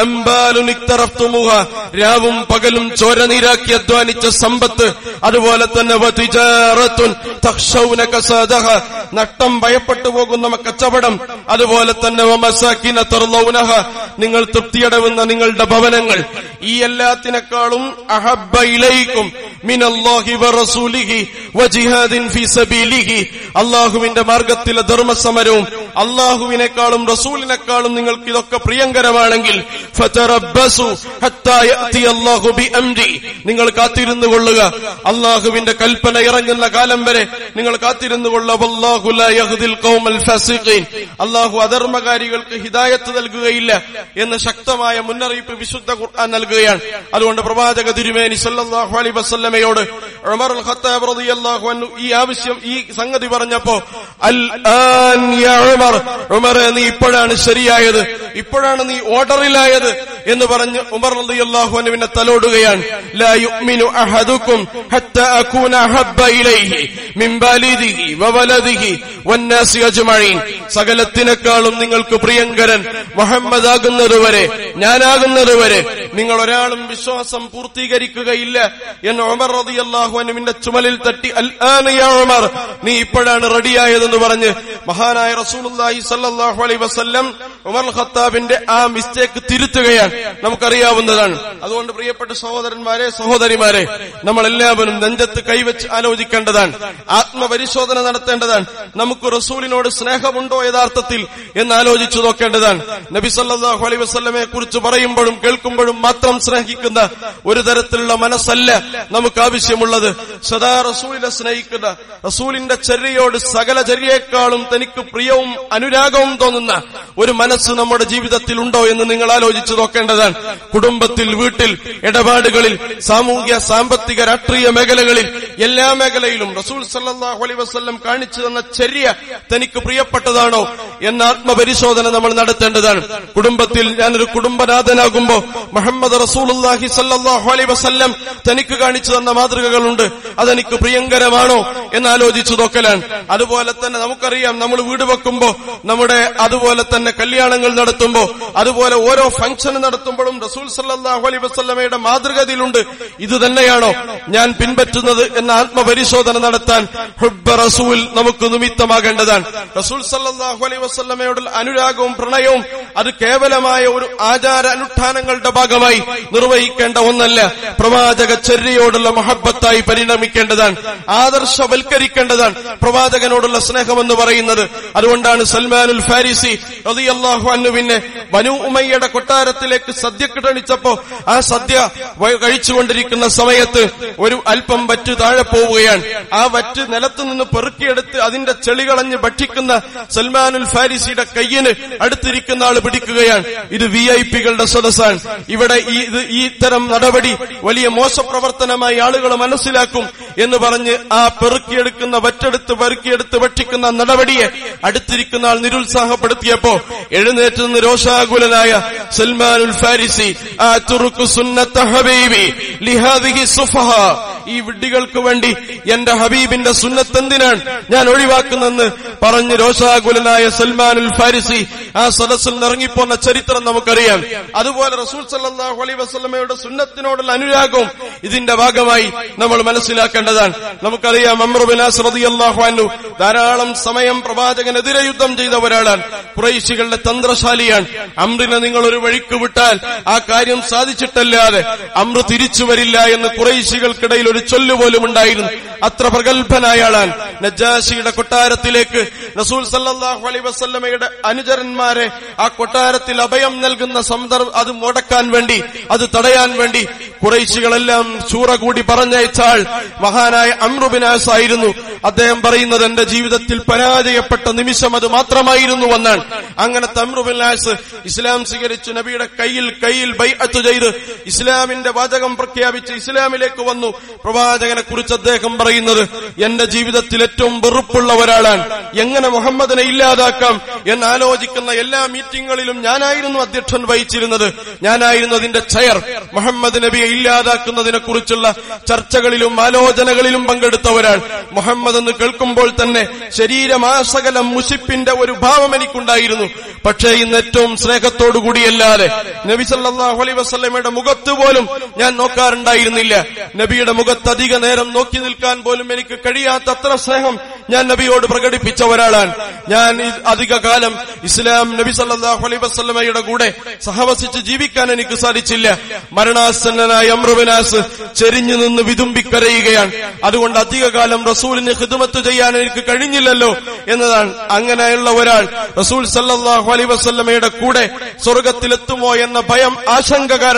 വമ്പാലുനിക്തറഫ്തുമുഹ രാവും പകലും ചോരനീരാക്കി അധ്വാനിച്ച സമ്പത്ത് അതുപോലെ തന്നെ വതിജാറത്തുൻ തഖ്ശൗന കസാദഹ നഷ്ടം ഭയപ്പെട്ടു പോകുന്ന കച്ചവടം അതുപോലെ തന്നെ വമസാക്കിന തർലൗനഹ നിങ്ങൾ തൃപ്തിയടവുന്ന നിങ്ങളുടെ ഭവനങ്ങൾ ഈ എല്ലാത്തിനേക്കാളും അഹബ്ബ ഇലൈക്കും മിനല്ലാഹി വറസൂലിഹി വജിഹാദിൻ ഫീ സബീലിഹി അള്ളാഹുവിന്റെ മാർഗത്തിലെ ധർമ്മസമരവും അള്ളാഹുവിനേക്കാളും റസൂലിനേക്കാളും നിങ്ങൾക്ക് ഇതൊക്കെ പ്രിയങ്കരമാണെങ്കിൽ ഫതറബ്ബസു ഹത്താ യഅതി അല്ലാഹു ബിഅംരി നിങ്ങൾ കാത്തിരുന്നു കൊള്ളുക അള്ളാഹുവിന്റെ കൽപ്പന ഇറങ്ങുന്ന കാലം വരെ നിങ്ങൾ കാത്തിരുന്നു കൊള്ളുക വല്ലാഹു ലാ യഹ്ദിൽ ഖൗമൽ ഫാസിഖീൻ അള്ളാഹു അധർമ്മകാരികൾക്ക് ഹിദായത്ത് നൽകുകയില്ല എന്ന് ശക്തമായ മുന്നറിയിപ്പ് വിശുദ്ധ ഖുർആൻ നൽകുകയാണ് അതുകൊണ്ട് പ്രവാചക തിരുമേനി സല്ലല്ലാഹു അലൈഹി വസല്ലമയോട് ഉമർ അൽ ഖത്താബ് റളിയല്ലാഹു അൻഹു ഈ ആവശ്യം ഈ സംഗതി പറഞ്ഞപ്പോ അൽ ആൻ യാ ഉമർ ഉമർ നീ ഇപ്പോഴാണ് ശരിയായത് ഇപ്പോഴാണ് നീ ഓർഡറിലായത് എന്ന് പറഞ്ഞ് ഉമർ റളിയല്ലാഹു അൻഹുവിനെ തലോടുകയാണ് ലാ യുഅ്മിനു അഹദുക്കും ഹത്താ അകൂന അഹബ്ബ ഇലൈഹി മിൻ ബാലിദിഹി വവലദിഹി വന്നാസി അജ്മഈൻ സകലത്തിനേക്കാളും നിങ്ങൾക്ക് പ്രിയങ്കരൻ മുഹമ്മദ് ആകുന്നതുവരെ ഞാനാകുന്നതുവരെ നിങ്ങൾ ഒരാളും വിശ്വാസം പൂർത്തീകരിക്കുകയില്ല എന്ന് ഉമർ റളിയല്ലാഹു അൻഹുവിന്റെ ചുമലിൽ തട്ടി അൽ ആന യാ ഉമർ നീ ഇപ്പോഴാണ് റെഡിയായതെന്ന് പറഞ്ഞ് മഹാനായ റസൂലുള്ളാഹി സല്ലല്ലാഹു അലൈഹി വസല്ലം ഉമർ ഖത്താബിന്റെ ആ മിസ്റ്റേക്ക് തിരുത്തുകയാണ് നമുക്കറിയാവുന്നതാണ് അതുകൊണ്ട് പ്രിയപ്പെട്ട സഹോദരന്മാരെ സഹോദരിമാരെ നമ്മൾ എല്ലാവരും നെഞ്ചത്ത് കൈവച്ച് ആലോചിക്കേണ്ടതാണ് ആത്മപരിശോധന നടത്തേണ്ടതാണ് നമുക്ക് റസൂലിനോട് സ്നേഹമുണ്ടോ യഥാർത്ഥത്തിൽ എന്ന് ആലോചിച്ചു നോക്കേണ്ടതാണ് നബി സല്ലല്ലാഹു അലൈഹി വസല്ലമയെ കുറിച്ച് പറയുമ്പോഴും കേൾക്കുമ്പോഴും മാത്രം സ്നേഹിക്കുന്ന ഒരു തരത്തിലുള്ള മനസ്സല്ല നമുക്ക് ആവശ്യമുള്ളത് സദാ റസൂലിനെ സ്നേഹിക്കുന്ന റസൂലിന്റെ ചര്യയോട് സകല ചര്യയെക്കാളും തനിക്ക് പ്രിയവും അനുരാഗവും തോന്നുന്ന ഒരു മനസ്സ് നമ്മുടെ ജീവിതത്തിൽ ഉണ്ടോ എന്ന് നിങ്ങൾ ആലോചിച്ചു നോക്കേണ്ടതാണ് കുടുംബത്തിൽ വീട്ടിൽ ഇടപാടുകളിൽ സാമൂഹ്യ സാമ്പത്തിക രാഷ്ട്രീയ മേഖലകളിൽ എല്ലാ മേഖലയിലും റസൂൽ സല്ലല്ലാഹു അലൈഹി വസല്ലം കാണിച്ചു തന്ന ചര്യ തനിക്ക് പ്രിയപ്പെട്ടതാണോ എന്ന ആത്മപരിശോധന നമ്മൾ നടത്തേണ്ടതാണ് കുടുംബത്തിൽ ഞാനൊരു കുടുംബനാഥനാകുമ്പോ മുഹമ്മദ് റസൂലുള്ളാഹി സല്ലല്ലാഹു അലൈഹി വസല്ലം തനിക്ക് കാണിച്ചു തന്ന മാതൃകകളുണ്ട് അതെനിക്ക് പ്രിയങ്കരമാണോ എന്ന് ആലോചിച്ചു നോക്കലാണ് അതുപോലെ തന്നെ നമുക്കറിയാം നമ്മൾ വീട് വെക്കുമ്പോ നമ്മുടെ അതുപോലെ തന്നെ കല്യാണങ്ങൾ നടത്തുമ്പോ അതുപോലെ ഓരോ ഫംഗ്ഷൻ നടത്തുമ്പോഴും റസൂൽ സല്ലല്ലാഹു അലൈഹി വസല്ലമയുടെ മാതൃകതിയിലുണ്ട് ഇത് തന്നെയാണോ ഞാൻ പിൻപറ്റുന്നത് എന്ന ആത്മപരിശോധന നടത്താൻ ഹുബ്ബ റസൂൽ നമുക്ക് നിമിത്തമാകേണ്ടതാണ് റസൂൽ സല്ലല്ലാഹു അലൈഹി വസല്ലമയോടുള്ള അനുരാഗവും പ്രണയവും അത് കേവലമായ ഒരു ആചാര അനുഷ്ഠാനങ്ങളുടെ ഭാഗമായി നിർവഹിക്കേണ്ട ഒന്നല്ല പ്രവാചക ചര്യയോടുള്ള മഹബത്തായി പരിണമിക്കേണ്ടതാണ് ആദർശവൽക്കരിക്കേണ്ടതാണ് പ്രവാചകനോടുള്ള സ്നേഹമെന്ന് പറയുന്നത് അതുകൊണ്ടാണ് സൽമാനുൽ ഫാരിസി റളിയല്ലാഹു അൻഹുവിനെ ബനു ഉമയ്യയുടെ കൊട്ടാരത്തിലേക്ക് സദ്യ ക്ഷണിച്ചപ്പോ ആ സദ്യ വ- കഴിച്ചുകൊണ്ടിരിക്കുന്ന സമയത്ത് ഒരു അല്പം വറ്റ് താഴെ പോവുകയാണ് ആ വറ്റ് നിലത്ത് നിന്ന് പെറുക്കിയെടുത്ത് അതിന്റെ ചെളി കളഞ്ഞ് ഭക്ഷിക്കുന്ന സൽമാനുൽ ഫാരിസിയുടെ കയ്യിന് അടുത്തിരിക്കുന്ന ആൾ പിടിക്കുകയാണ് ഇത് വി ഐ പികളുടെ സദസ്സാണ് ഇവിടെ ഈ ഇത് ഈ ഇത്തരം നടപടി വലിയ മോശപ്രവർത്തനമായി ആളുകൾ മനസ്സിലാക്കും എന്ന് പറഞ്ഞ് ആ പെറുക്കിയെടുക്കുന്ന വറ്റെടുത്ത് പെറുക്കിയെടുത്ത് ഭക്ഷിക്കുന്ന നടപടിയെ അടുത്തിരിക്കുന്ന ആൾ നിരുത്സാഹപ്പെടുത്തിയപ്പോ എഴുന്നേറ്റ് നിന്ന് രോഷാകുലനായ സൽമാനുൽ ഫാരിസി ആ തുറുക്കു സുന്നത്ത ഹബീബി ലിഹാദിഹി സുഫഹ ഈ വിഡ്ഢികൾക്ക് വേണ്ടി എന്റെ ഹബീബിന്റെ സുന്നത്ത് എന്തിനാണ് ഞാൻ ഒഴിവാക്കുന്നെന്ന് പറഞ്ഞ് രോഷാകുലനായ സൽമാനുൽ ഫാരിസി ആ സദസ്സിൽ നിറങ്ങിപ്പോന്ന ചരിത്രം നമുക്കറിയാം അതുപോലെ റസൂൽ സല്ലല്ലാഹു അലൈഹി വസല്ലമയുടെ സുന്നത്തിനോടുള്ള അനുരാഗവും ഇതിന്റെ ഭാഗമായി നമ്മൾ മനസ്സിലാക്കേണ്ടതാണ് നമുക്കറിയാം അമ്രുബിനാസ് റളിയല്ലാഹു അൻഹു ധാരാളം സമയം പ്രവാചകനെതിരെ യുദ്ധം ചെയ്ത ഒരാളാണ് കുറൈശികളുടെ തന്ത്രശാലിയാണ് അമ്രിനെ നിങ്ങൾ ഒരു വഴിക്ക് വിട്ടാൽ ആ കാര്യം സാധിച്ചിട്ടല്ലാതെ അമ്ര തിരിച്ചു വരില്ല എന്ന് കുറൈശികൾക്കിടയിൽ ഒരു ചൊല്ലു പോലും ഉണ്ടായിരുന്നു അത്ര പ്രഗത്ഭനായ ആളാണ് നജാശിയുടെ കൊട്ടാരത്തിലേക്ക് റസൂൽ സല്ലല്ലാഹു അലൈഹി വസല്ലമയുടെ അനുചരന്മാരെ ആ കൊട്ടാരത്തിൽ അഭയം നൽകുന്ന സന്ദർഭം അത് മുടക്കാൻ വേണ്ടി അത് തടയാൻ വേണ്ടി കുറൈശികളെല്ലാം ചൂറ കൂടി പറഞ്ഞയച്ചാൾ മഹാനായ അമ്രുബിനാസ് ആയിരുന്നു അദ്ദേഹം പറയുന്നത് എന്റെ ജീവിതത്തിൽ പരാജയപ്പെട്ട നിമിഷം അത് മാത്രമായിരുന്നു എന്നാണ് അങ്ങനെ തമ്രുബിനാസ് ഇസ്ലാം സ്വീകരിച്ചു നബിയുടെ കയ്യിൽ കയ്യിൽ ബൈഅത്ത് ചെയ്ത് ഇസ്ലാമിന്റെ വാചകം പ്രഖ്യാപിച്ച് ഇസ്ലാമിലേക്ക് വന്നു പ്രവാചകനെ കുറിച്ച് അദ്ദേഹം പറയുന്നത് എന്റെ ജീവിതത്തിൽ ഏറ്റവും വെറുപ്പുള്ള ഒരാളാണ് എങ്ങനെ മുഹമ്മദിനെ ഇല്ലാതാക്കാം എന്ന് ആലോചിക്കുന്ന എല്ലാ മീറ്റിങ്ങുകളിലും ഞാനായിരുന്നു അധ്യക്ഷൻ വഹിച്ചിരുന്നത് ഞാനായിരുന്നു അതിന്റെ ചെയർ മുഹമ്മദ് നബിയെ ഇല്ലാതാക്കുന്നതിനെ കുറിച്ചുള്ള ചർച്ചകളിലും ആലോചനകളിലും പങ്കെടുത്ത ഒരാൾ മുഹമ്മദ് എന്ന് കേൾക്കുമ്പോൾ തന്നെ ശരീരമാസകലം മുഷിപ്പിന്റെ ഒരു ഭാവം എനിക്കുണ്ടായിരുന്നു പക്ഷേ ഇന്ന് ഏറ്റവും സ്നേഹത്തോടുകൂടിയല്ലാതെ നബി സല്ലല്ലാഹു അലൈഹി വസല്ലമയുടെ മുഖത്ത് പോലും ഞാൻ നോക്കാറുണ്ടായിരുന്നില്ല നബിയുടെ മുഖത്ത് അധിക നേരം നോക്കി നിൽക്കാൻ പോലും എനിക്ക് കഴിയാത്തത്ര സ്നേഹം ഞാൻ നബിയോട് പ്രകടിപ്പിച്ച ഒരാളാണ് ഞാൻ ഈ അധിക കാലം ഇസ്ലാം നബി സല്ലല്ലാഹു അലൈഹി വസല്ലമയുടെ കൂടെ സഹവസിച്ച് ജീവിക്കാൻ എനിക്ക് സാധിച്ചില്ല മരണാസന്നനായ അമ്രുബിനാസ് ചെരിഞ്ഞു നിന്ന് വിതുമ്പിക്കരയുകയാണ് അതുകൊണ്ട് അധിക കാലം റസൂലിന് ഹിദമത്ത് ചെയ്യാൻ എനിക്ക് കഴിഞ്ഞില്ലല്ലോ എന്നതാണ് അങ്ങനെയുള്ള ഒരാൾ റസൂൽ സല്ലല്ലാഹു അലൈഹി വസല്ലമയുടെ കൂടെ സ്വർഗത്തിലെത്തുമോ എന്ന ഭയം ആശങ്ക കാരണം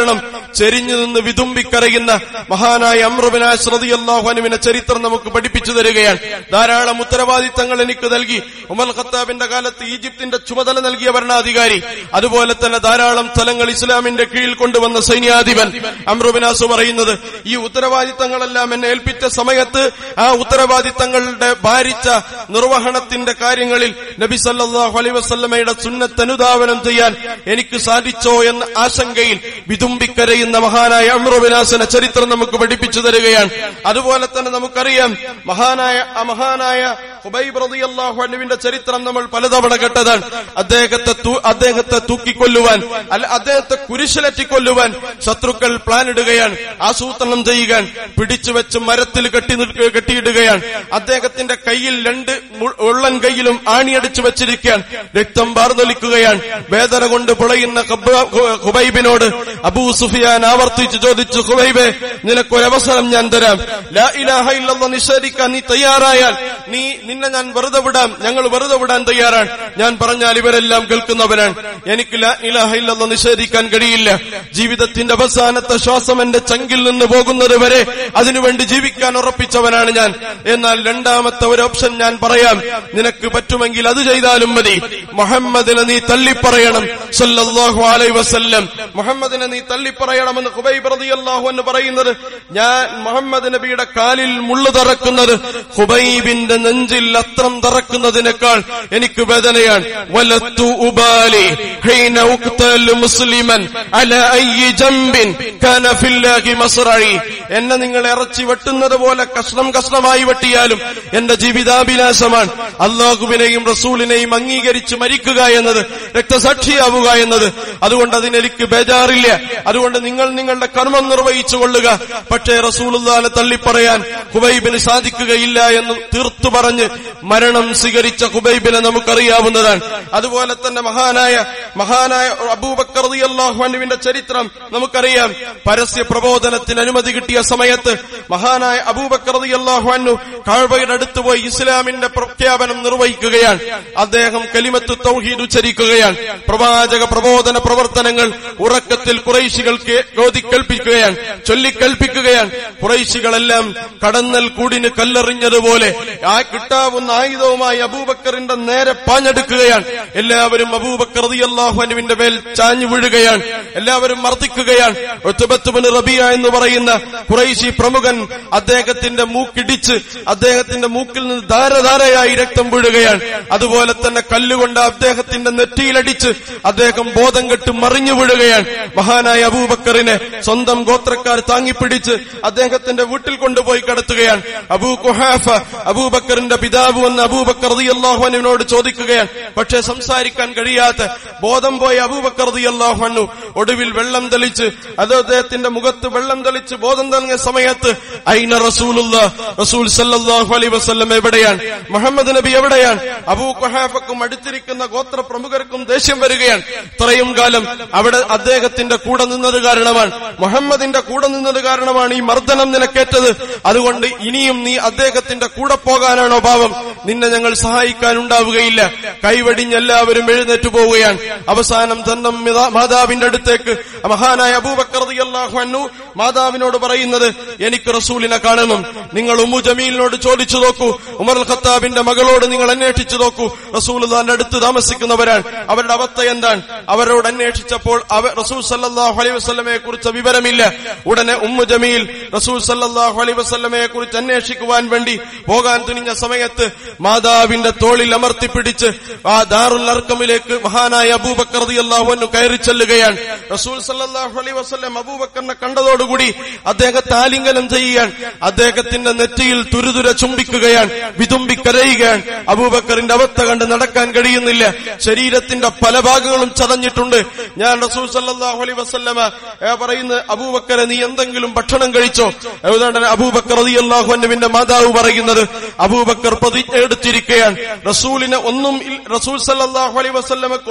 ചെരിഞ്ഞു നിന്ന് വിതുമ്പിക്കരയുന്ന മഹാനായ അമ്രുബിനാശ്രതിയല്ലാഹുനുവിനെ ചരിത്രം നമുക്ക് പഠിപ്പിച്ചു തരികയാണ് ധാരാളം ഉത്തരവാദിത്തങ്ങൾ എനിക്ക് നൽകി ഉമർ ഖത്താബിന്റെ കാലത്ത് ഈജിപ്തിന്റെ ചുമതല നൽകിയ ഭരണാധികാരി അതുപോലെ തന്നെ ധാരാളം സ്ഥലങ്ങൾ ഇസ്ലാമിന്റെ കീഴിൽ കൊണ്ടുവന്ന സൈന്യാധിപൻ അമ്രുബിനാസ് പറയുന്നത് ഈ ഉത്തരവാദിത്തങ്ങളെല്ലാം എന്നെ ഏൽപ്പിച്ച സമയത്ത് ആ ഉത്തരവാദിത്തങ്ങളുടെ ഭാരിച്ച നിർവഹണത്തിന്റെ കാര്യങ്ങളിൽ നബി സല്ലല്ലാഹു അലൈഹി വസല്ലമയുടെ സുന്നത്ത് അനുധാവനം ചെയ്യാൻ എനിക്ക് സാധിച്ചോ എന്ന ആശങ്കയിൽ വിതുമ്പിക്കരയുന്ന മഹാനായ അമ്രുബിനാസിന്റെ ചരിത്രം നമുക്ക് പഠിപ്പിച്ചു തരികയാണ് അതുപോലെ തന്നെ നമുക്കറിയാം മഹാനായ ആ മഹാനായ ഹുബൈബ് റളിയല്ലാഹു അൻഹുവിന്റെ ചരിത്രം നമ്മൾ പലതവണ കേട്ടതാണ് അദ്ദേഹത്തെ തൂ- അദ്ദേഹത്തെ തൂക്കിക്കൊല്ലുവാൻ അല്ല അദ്ദേഹത്തെ കുരിശിലറ്റിക്കൊല്ലുവാൻ ശത്രുക്കൾ പ്ലാൻ ഇടുകയാണ് ആസൂത്രണം ചെയ്യുകയാണ് പിടിച്ചു വെച്ച് മരത്തിൽ കെട്ടി നിൽക്ക- കെട്ടിയിടുകയാണ് അദ്ദേഹത്തിന്റെ കയ്യിൽ രണ്ട് മു- ഉള്ളൻ കയ്യിലും ആണിയടിച്ചു വെച്ചിരിക്കുകയാണ് രക്തം വാർന്നൊലിക്കുകയാണ് വേദന കൊണ്ട് പുളയുന്ന ഖബ്ബ- ഹു- ഹുബൈബിനോട് അബൂ സുഫിയാൻ ആവർത്തിച്ച് ചോദിച്ചു ഹുബൈബെ നിനക്കൊരവസരം ഞാൻ തരാം ലാ ഇലാഹ ഇല്ലല്ലാഹ് നിഷേധിക്കാൻ നീ തയ്യാറായാൽ നീ നിന്നെ ഞാൻ വെറുതെ വിടാം ഞങ്ങൾ വെറുതെ വിടാൻ തയ്യാറാണ് ഞാൻ പറഞ്ഞാൽ ഇവരെല്ലാം കേൾക്കുന്നവരാണ് എനിക്ക് ലാ ഇലാഹ ഇല്ലല്ലാഹ് നിഷേധിക്കാൻ കഴിയില്ല ജീവിതത്തിന്റെ അവസാനത്തെ ശ്വാസം എന്റെ ചങ്കിൽ നിന്ന് പോകുന്നത് വരെ അതിനുവേണ്ടി ജീവിക്കാൻ ഉറപ്പിച്ചവനാണ് ഞാൻ എന്നാൽ രണ്ടാമത്തെ ഒരു ഓപ്ഷൻ ഞാൻ പറയാം നിനക്ക് പറ്റുമെങ്കിൽ അത് ചെയ്താലും മതി മുഹമ്മദിനെ നീ തള്ളിപ്പറയണം സല്ലല്ലാഹു അലൈഹി വസല്ലം മുഹമ്മദിനെ നീ തള്ളിപ്പറയണമെന്ന് ഹുബൈബ് റളിയല്ലാഹു എന്ന് പറയുന്നത് ഞാൻ മുഹമ്മദ് നബിയുടെ കാലിൽ മുള്ളു തറക്കുന്നത് ഹുബൈബിന്റെ നെഞ്ചിൽ അത്രം തറക്കുന്നതിനേക്കാൾ എനിക്ക് വേദനയാണ് വലത്തു ഉബാലി ഹീന ഉഖ്തലു മുസ്ലിമൻ അല അയ്യി ജംബിൻ കാന ഫില്ലാഹി മസ്റഇ എന്നെ നിങ്ങൾ ഇറച്ചി വെട്ടുന്നത് പോലെ കഷ്ണം കഷ്ണമായി വെട്ടിയാലും എന്റെ ജീവിതാഭിലാഷമാണ് അള്ളാഹുവിനെയും റസൂലിനെയും അംഗീകരിച്ച് മരിക്കുക എന്നത് രക്തസാക്ഷിയാവുക എന്നത് അതുകൊണ്ട് അതിനെനിക്ക് ബേജാറില്ല അതുകൊണ്ട് നിങ്ങൾ നിങ്ങളുടെ കർമ്മം നിർവഹിച്ചു കൊള്ളുക പക്ഷേ റസൂലുള്ളാനെ തള്ളിപ്പറയാൻ ഹുബൈബിന് സാധിക്കുകയില്ല എന്ന് തീർത്തു പറഞ്ഞ് മരണം സ്വീകരിച്ച ഹുബൈബിനെ നമുക്കറിയാവുന്നതാണ് അതുപോലെ തന്നെ മഹാനായ മഹാനായ അബൂബക്കർ റളിയല്ലാഹുവിന്റെ ചരിത്രം നമുക്കറിയാം പരസ്യ പ്രബോധനത്തിന് അനുമതി കിട്ടിയ സമയത്ത് മഹാനായ അബൂബക്കർ റളിയല്ലാഹു കാഴ്വയുടെ അടുത്ത് പോയി ഇസ്ലാമിന്റെ പ്രഖ്യാപനം നിർവഹിക്കുകയാണ് അദ്ദേഹം കലിമത്ത് തൗഹീദ് ഉച്ചരിക്കുകയാണ് പ്രവാചക പ്രബോധന പ്രവർത്തനങ്ങൾ ഉറക്കത്തിൽ കുറൈശികൾക്ക് ഓതിക്കേൽപ്പിക്കുകയാണ് ചൊല്ലിക്കേൽപ്പിക്കുകയാണ് കുറൈശികളെല്ലാം കടന്നൽ കൂടിന് കല്ലെറിഞ്ഞതുപോലെ ആ കിട്ടാവുന്ന ആയുധവുമായി അബൂബക്കറിന്റെ നേരെ പാഞ്ഞെടുക്കുകയാണ് എല്ലാവരും അബൂബക്കർ റളിയല്ലാഹുവിന്റെ മേൽ ചാഞ്ഞു വീഴുകയാണ് എല്ലാവരും മർദ്ദിക്കുകയാണ് ഉത്ബത്ത് ബിൻ റബിയ എന്ന് പറയുന്ന കുറൈശി പ്രമുഖൻ അദ്ദേഹത്തിന്റെ മൂക്കിടിച്ച് അദ്ദേഹത്തിന്റെ മൂക്കിൽ നിന്ന് ധാരധാരയായി രക്തം വീഴുകയാണ് അതുപോലെ തന്നെ കല്ലുകൊണ്ട് അദ്ദേഹത്തിന്റെ നെറ്റിയിലടിച്ച് അദ്ദേഹം ബോധം കെട്ട് മറിഞ്ഞു വീഴുകയാണ് മഹാനായ അബൂബക്കറിനെ സ്വന്തം ഗോത്രക്കാർ താങ്ങിപ്പിടിച്ച് അദ്ദേഹത്തിന്റെ വീട്ടിൽ കൊണ്ടുപോയി കിടത്തുകയാണ് അബൂ കുഹാഫ അബൂബക്കറിന്റെ പിതാവ് എന്ന് അബൂബക്കർ റളിയല്ലാഹുവിനോട് ചോദിക്കുകയാണ് പക്ഷേ സംസാരിക്കാൻ കഴിയാത്ത ബോധം പോയ അബൂബക്കർ റളിയല്ലാഹു ഒടുവിൽ വെള്ളം തെളിച്ച് അത് അദ്ദേഹത്തിന്റെ മുഖത്ത് വെള്ളം തെളിച്ച് ബോധം തങ്ങിയ സമയത്ത് ഐന റസൂലുള്ള റസൂൽ സല്ലല്ലാഹു അലൈഹി വസല്ലം എവിടെയാണ് മുഹമ്മദ് നബി എവിടെയാണ് അബൂ കുഹാഫക്കും അടുത്തിരിക്കുന്ന ഗോത്ര പ്രമുഖർക്കും ദേഷ്യം വരികയാണ് ഇത്രയും കാലം അവിടെ അദ്ദേഹത്തിന്റെ കൂടെ നിന്നത് കാരണമാണ് മുഹമ്മദിന്റെ കൂടെ നിന്നത് കാരണമാണ് ഈ മർദ്ദനം നിനക്കേറ്റത് അതുകൊണ്ട് ഇനിയും നീ അദ്ദേഹത്തിന്റെ കൂടെ പോകാനാണോ ഭാവം നിന്നെ ഞങ്ങൾ സഹായിക്കാനുണ്ടാവുകയില്ല കൈവടിഞ്ഞ് എല്ലാവരും എഴുന്നേറ്റ് പോവുകയാണ് അവസാനം സ്വന്തം മിതാ- മാതാവിന്റെ അടുത്തേക്ക് മഹാനായ അബൂബക്കർ റളിയല്ലാഹു അൻഹു മാതാവിനോട് പറയുന്നത് എനിക്ക് റസൂലിനെ കാണണം നിങ്ങൾ ഉമ്മു ജമീലിനോട് ചോദിച്ചു നോക്കൂ ഉമർ അൽ ഖത്താബിന്റെ മകളോട് നിങ്ങൾ അന്വേഷിച്ചു നോക്കൂ റസൂലുള്ളാന്റെ അടുത്ത് താമസിക്കുന്നവരാണ് അവരുടെ അവസ്ഥ എന്താണ് അവരോട് അന്വേഷിച്ചപ്പോൾ അവർ റസൂൽ സല്ലല്ലാഹു അലൈഹി വസല്ലമയെ കുറിച്ച് വിവരമില്ല ഉടനെ ഉമ്മു ജമീൽ റസൂൽ സല്ലല്ലാഹു അലൈഹി വസല്ലമയെ കുറിച്ച് അന്വേഷിക്കുവാൻ വേണ്ടി പോകാൻ തുനിഞ്ഞ സമയത്ത് മാതാവിന്റെ തോളിൽ അമർത്തിപ്പിടിച്ച് ആ ദാറുൽ അർക്കമിലേക്ക് മഹാനായ അബൂബക്കർ റളിയല്ലാഹു അൻഹു കയറി ചെല്ലുകയാണ് റസൂൽ സല്ലല്ലാഹു അലൈഹി വസല്ലം അബൂബക്കറിനെ കണ്ടതോടുകൂടി അദ്ദേഹത്തെ ആലിംഗനം ചെയ്യുകയാണ് അദ്ദേഹത്തിന്റെ നെറ്റിയിൽ തുരുതുര ചുംബിക്കുകയാണ് വിതുമ്പി കരയുകയാണ് അബൂബക്കറിന്റെ അവസ്ഥ കണ്ട് നടക്കാൻ കഴിയുന്നില്ല ശരീരത്തിന്റെ പല ഭാഗങ്ങളും ചതഞ്ഞിട്ടുണ്ട് ഞാൻ റസൂൽ സല്ലല്ലാഹു അലൈഹി വസല്ലമ ഏ, പറയുന്നത് അബൂബക്കറെ നീ എന്തെങ്കിലും ഭക്ഷണം കഴിച്ചോ ഏതാണ്ട് അബൂബക്കർ റളിയല്ലാഹു അൻഹുവിന്റെ മാതാവ് പറയുന്നത് അബൂബക്കർ പ്രതിജ്ഞ എടുത്തിരിക്കുകയാണ് റസൂലിനെ ഒന്നും ഇൽ- റസൂൽ സല്ലല്ലാഹു അലൈഹി വസല്ലമക്ക് ഒന്നും പറ്റി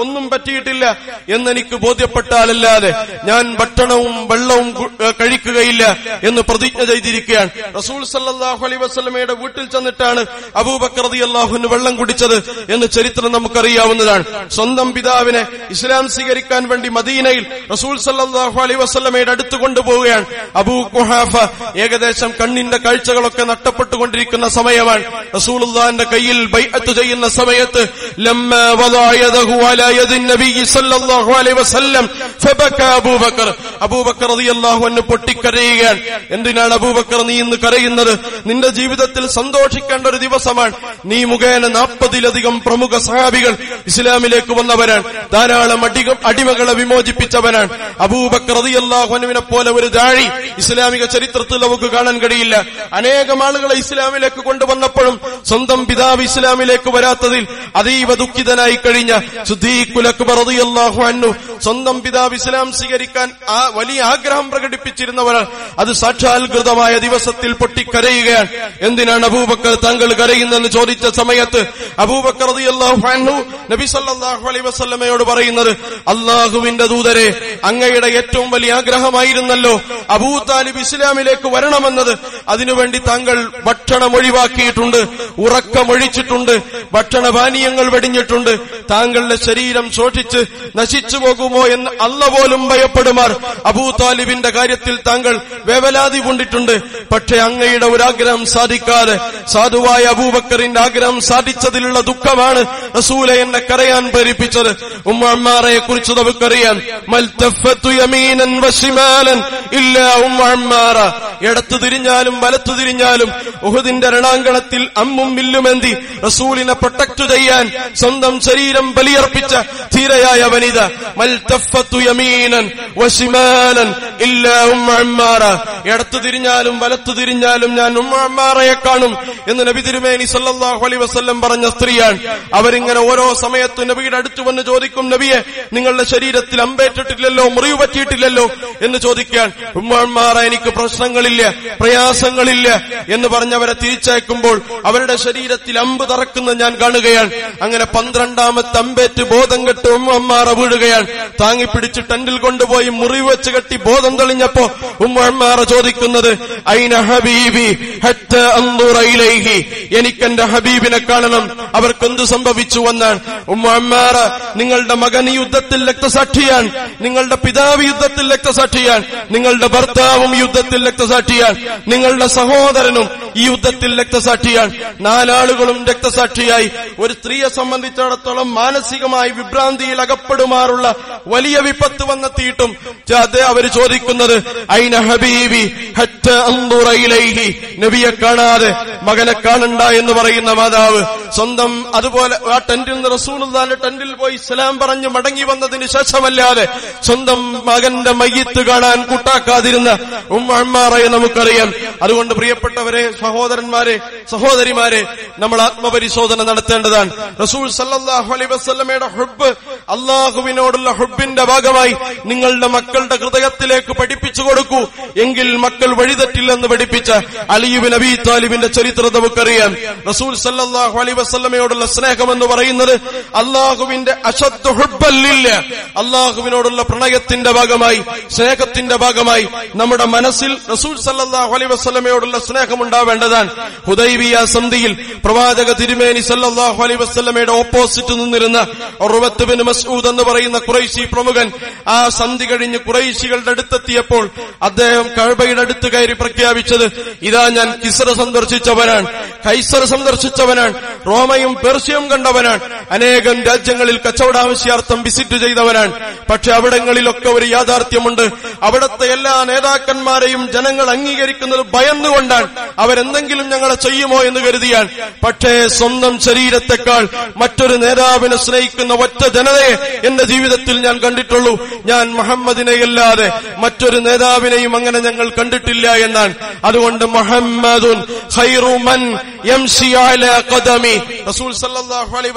പറ്റിയിട്ടില്ല എന്നെനിക്ക് ബോധ്യപ്പെട്ടാലല്ലാതെ ഞാൻ ഭക്ഷണവും വെള്ളവും കു- ഏ, കഴിക്കുകയില്ല എന്ന് പ്രതിജ്ഞ ചെയ്തിരിക്കുകയാണ് റസൂൽ സല്ലല്ലാഹു അലൈഹി വസല്ലമയുടെ വീട്ടിൽ ചെന്നിട്ടാണ് അബൂബക്കർ റളിയല്ലാഹുവിന് വെള്ളം കുടിച്ചത് എന്ന് ചരിത്രം നമുക്കറിയാവുന്നതാണ് സ്വന്തം പിതാവിനെ ഇസ്ലാം സ്വീകരിക്കാൻ വേണ്ടി മദീനയിൽ റസൂൽ സല്ലല്ലാഹു അലൈഹി വസല്ലമയുടെ അടുത്ത് കൊണ്ടുപോവുകയാണ് അബൂ കുഹാഫ ഏകദേശം കണ്ണിന്റെ കാഴ്ചകളൊക്കെ നഷ്ടപ്പെട്ടുകൊണ്ടിരിക്കുന്ന സമയമാണ് റസൂലുള്ളാഹിന്റെ കയ്യിൽ ബൈഅത്ത് ചെയ്യുന്ന സമയത്ത് ലമ്മ വദഅ യദഹു അലാ യദിൻ നബി സല്ലല്ലാഹു അലൈഹി വസല്ലം ഫബക അബൂബക്കർ അബൂബക്കർ റളിയല്ലാഹു അൻഹു പൊട്ടിക്കരയുകയാണ് എന്തിനാണ് അബൂബക്കർ നീ ഇന്ന് കരയുന്നത് നിന്റെ ജീവിതത്തിൽ സന്തോഷിക്കേണ്ട ഒരു ദിവസമാണ് നീ മുഖേന നാൽപ്പതിലധികം പ്രമുഖ സഹാബികൾ ഇസ്ലാമിലേക്ക് വന്നവരാണ് ധാരാളം അടികം അടിമകളെ വിമോചിപ്പിച്ചവനാണ് അബൂബക്കർ റളിയല്ലാഹു അൻഹുവിനെ പോലെ ഒരു ദാഴി ഇസ്ലാമിക ചരിത്രത്തിൽ നമുക്ക് കാണാൻ കഴിയില്ല അനേകം ആളുകളെ ഇസ്ലാമിലേക്ക് കൊണ്ടുവന്നപ്പോഴും സ്വന്തം പിതാവ് ഇസ്ലാമിലേക്ക് വരാത്തതിൽ അതീവ ദുഃഖിതനായി കഴിഞ്ഞ സുദ്ദീഖുൽ അക്ബർ റളിയല്ലാഹു അൻഹു സ്വന്തം പിതാവ് ഇസ്ലാം സ്വീകരിക്കാൻ ആ വലിയ ആഗ്രഹം പ്രകടിപ്പിച്ചിരുന്നവരാണ് അത് സാക്ഷാത്കൃതമായ ദിവസത്തിൽ പൊട്ടിക്കരയുകയാണ് എന്തിനാണ് അബൂബക്കർ താങ്കൾ കരയുന്നെന്ന് ചോദിച്ച സമയത്ത് അബൂബക്കർ റളിയല്ലാഹു അൻഹു നബി സല്ലല്ലാഹു അലൈഹി വസല്ലമയോട് പറയുന്നത് അള്ളാഹുവിന്റെ ദൂതരെ അങ്ങയുടെ ഏറ്റവും വലിയ ആഗ്രഹമായിരുന്നല്ലോ അബൂ താലിബ് ഇസ്ലാമിലേക്ക് വരണമെന്നത് അതിനുവേണ്ടി താങ്കൾ ഭക്ഷണം ഒഴിവാക്കിയിട്ടുണ്ട് ഉറക്കമൊഴിച്ചിട്ടുണ്ട് ഭക്ഷണപാനീയങ്ങൾ വെടിഞ്ഞിട്ടുണ്ട് താങ്കളുടെ ശരീരം ശോഷിച്ച് നശിച്ചു പോകുമോ എന്ന് അല്ല പോലും ഭയപ്പെടുമാർ അബൂ താലിബിന്റെ കാര്യത്തിൽ താങ്കൾ വേവലാതി കൊണ്ടിട്ടുണ്ട് പക്ഷെ അങ്ങയുടെ ഒരാഗ്രഹം സാധിക്കാതെ സാധുവായ അബൂബക്കറിന്റെ ആഗ്രഹം സാധിച്ചതിലുള്ള ദുഃഖമാണ് റസൂലെ എന്നെ കരയാൻ പ്രേരിപ്പിച്ചത് ഉമ്മമാരെ കുറിച്ച് നമുക്കറിയാം മൽത്തഫത്തു യമീനൻ വശിമാലൻ ഇല്ല ഉമ്മമാറ ഇടത്തു തിരിഞ്ഞാലും വലത്തു തിരിഞ്ഞാലും ഉഹുദിന്റെ രണാങ്കണത്തിൽ അമ്മും വില്ലുമെന്തി റസൂലിനെ പ്രൊട്ടക്ട് ചെയ്യാൻ സ്വന്തം ശരീരം ബലിയർപ്പിച്ച ധീരയായ വനിത മൽത്തഫത്തു യമീനൻ വശിമാലൻ ഇല്ല ഉമ്മമാറ ഇടത്തു തിരിഞ്ഞാലും വലത്തു തിരിഞ്ഞാലും ഞാൻ ഉമ്മമാറയെ കാണും എന്ന് നബി തിരുമേനി സല്ലല്ലാഹു അലൈഹി വസല്ലം പറഞ്ഞ സ്ത്രീയാണ് അവരിങ്ങനെ ഓരോ സമയത്തും നബിയുടെ അടുത്ത് വന്ന് ചോദിക്കും നബിയെ നിങ്ങളുടെ ശരീരത്തിൽ അമ്പേറ്റിട്ടില്ലല്ലോ മുറിവ് പറ്റിയിട്ടില്ലല്ലോ എന്ന് ചോദിക്കാൻ ഉമ്മമാറ എനിക്ക് പ്രശ്നങ്ങളില്ല പ്രയാസങ്ങളില്ല എന്ന് പറഞ്ഞവരെ തിരിച്ചയക്കുമ്പോൾ അവരുടെ ശരീരത്തിൽ അമ്പ് തറക്കുന്നത് ഞാൻ കാണുകയാണ് അങ്ങനെ പന്ത്രണ്ടാമത്തെ അമ്പേറ്റ് ബോധം കെട്ട് ഉമ്മമാറ വീഴുകയാണ് താങ്ങിപ്പിടിച്ച് ടെന്റിൽ കൊണ്ടുപോയി മുറിവ് വെച്ച് കെട്ടി ബോധം തെളിഞ്ഞപ്പോ ഉമ്മമാറ ചോദിക്കുന്നത് ഐന ഹബീബി ഹത്ത അൻദുറ ഇലൈഹി എനിക്ക് എന്റെ ഹബീബിനെ കാണണം അവർക്ക് എന്ത് സംഭവിച്ചു എന്നാണ് ഉമ്മമാറ നിങ്ങളുടെ മകൻ ഈ യുദ്ധത്തിൽ രക്തസാക്ഷിയാണ് നിങ്ങളുടെ പിതാവ് യുദ്ധത്തിൽ രക്തസാക്ഷിയാണ് നിങ്ങളുടെ ഭർത്താവും യുദ്ധത്തിൽ രക്തസാക്ഷിയാണ് നിങ്ങളുടെ സഹോദരനും ഈ യുദ്ധത്തിൽ രക്തസാക്ഷിയാണ് നാലാളുകളും രക്തസാക്ഷിയായി ഒരു സ്ത്രീയെ സംബന്ധിച്ചിടത്തോളം മാനസികമായി വിഭ്രാന്തിയിൽ അകപ്പെടുമാറുള്ള വലിയ വിപത്ത് വന്നെത്തിയിട്ടും അത് അവർ ചോദിക്കുന്നത് ഐന ഹബീബി ഹറ്റ അൻദുറ ഇലൈഹി നബിയെ കാണാതെ മകനെ കാണണ്ട എന്ന് പറയുന്ന മാതാവ് സ്വന്തം അതുപോലെ ആ ടെന്റിൽ നിന്ന് റസൂലുള്ളാന്റെ ടെന്റിൽ പോയി ഇസ്ലാം പറഞ്ഞു മടങ്ങി വന്നതിന് ശേഷമല്ലാതെ സ്വന്തം മകന്റെ മയ്യത്ത് കാണാൻ കൂട്ടാക്കാതിരുന്ന ഉമ്മമാറയെ നമുക്കറിയാം അതുകൊണ്ട് പ്രിയപ്പെട്ടവരെ സഹോദരന്മാരെ സഹോദരിമാരെ നമ്മൾ ആത്മപരിശോധന നടത്തേണ്ടതാണ് റസൂൽ സല്ലല്ലാഹു അലൈഹി വസല്ലമയുടെ ഹുബ് അള്ളാഹുവിനോടുള്ള ഹുബിന്റെ ഭാഗമായി നിങ്ങളുടെ മക്കളുടെ ഹൃദയത്തിലേക്ക് പഠിപ്പിച്ചു കൊടുക്കൂ എങ്കിൽ മക്കൾ വഴിതെറ്റില്ലെന്ന് പഠിപ്പിച്ച അലിയുബിൻ അബി താലിബിന്റെ ചരിത്രം നമുക്കറിയാം റസൂൽ സല്ലല്ലാഹു അലൈഹി വസല്ലമയോടുള്ള സ്നേഹം എന്ന് പറയുന്നത് അള്ളാഹുവിന്റെ അശദ് ഹുബല്ലില്ല അള്ളാഹുവിനോടുള്ള പ്രണയത്തിന്റെ ഭാഗമായി സ്നേഹത്തിന്റെ ഭാഗമായി നമ്മുടെ മനസ്സിൽ റസൂൽ സല്ലല്ലാഹു അലൈഹി വസല്ലമയോടുള്ള സ്നേഹം ഉണ്ടാവേണ്ടതാണ് ഹുദൈബിയ സന്ധിയിൽ പ്രവാചക തിരുമേനി സല്ലല്ലാഹു അലൈഹി വസല്ലമയുടെ ഓപ്പോസിറ്റ് നിന്നിരുന്ന ഉർവത്ത് ബിൻ മസ്ഊദ് എന്ന് പറയുന്ന കുറൈശി പ്രമുഖൻ ആ സന്ധി കഴിഞ്ഞ് കുറൈശികളുടെ അടുത്തെത്തിയപ്പോൾ അദ്ദേഹം കഴബയുടെ അടുത്ത് കയറി പ്രഖ്യാപിച്ചത് ഇതാ ഞാൻ കിസറ സന്ദർശിച്ചവനാണ് കൈസർ സന്ദർശിച്ചവനാണ് റോമയും പേർഷ്യയും കണ്ടവനാണ് അനേകം രാജ്യങ്ങളിൽ കച്ചവടാവശ്യാർത്ഥം വിസിറ്റ് ചെയ്തവനാണ് പക്ഷെ അവിടങ്ങളിലൊക്കെ ഒരു യാഥാർത്ഥ്യമുണ്ട് അവിടുത്തെ എല്ലാ നേതാക്കന്മാരെയും ജനങ്ങൾ അംഗീകരിക്കുന്നത് ഭയന്നുകൊണ്ടാണ് അവരെന്തെങ്കിലും ഞങ്ങളെ ചെയ്യുമോ എന്ന് കരുതിയാൽ പക്ഷേ സ്വന്തം ശരീരത്തെക്കാൾ മറ്റൊരു നേതാവിനെ സ്നേഹിക്കുന്ന ഒറ്റ ജനതയെ എന്റെ ജീവിതത്തിൽ ഞാൻ കണ്ടിട്ടുള്ളൂ ഞാൻ മുഹമ്മദിനെയല്ലാതെ മറ്റൊരു നേതാവിനെയും അങ്ങനെ ഞങ്ങൾ കണ്ടിട്ടില്ല എന്നാണ് അതുകൊണ്ട് മുഹമ്മദുൻ ഖൈറു മൻ യംശി അലാ ഖദമി റസൂൽ സല്ലല്ലാഹു അലൈഹി വസല്ലമ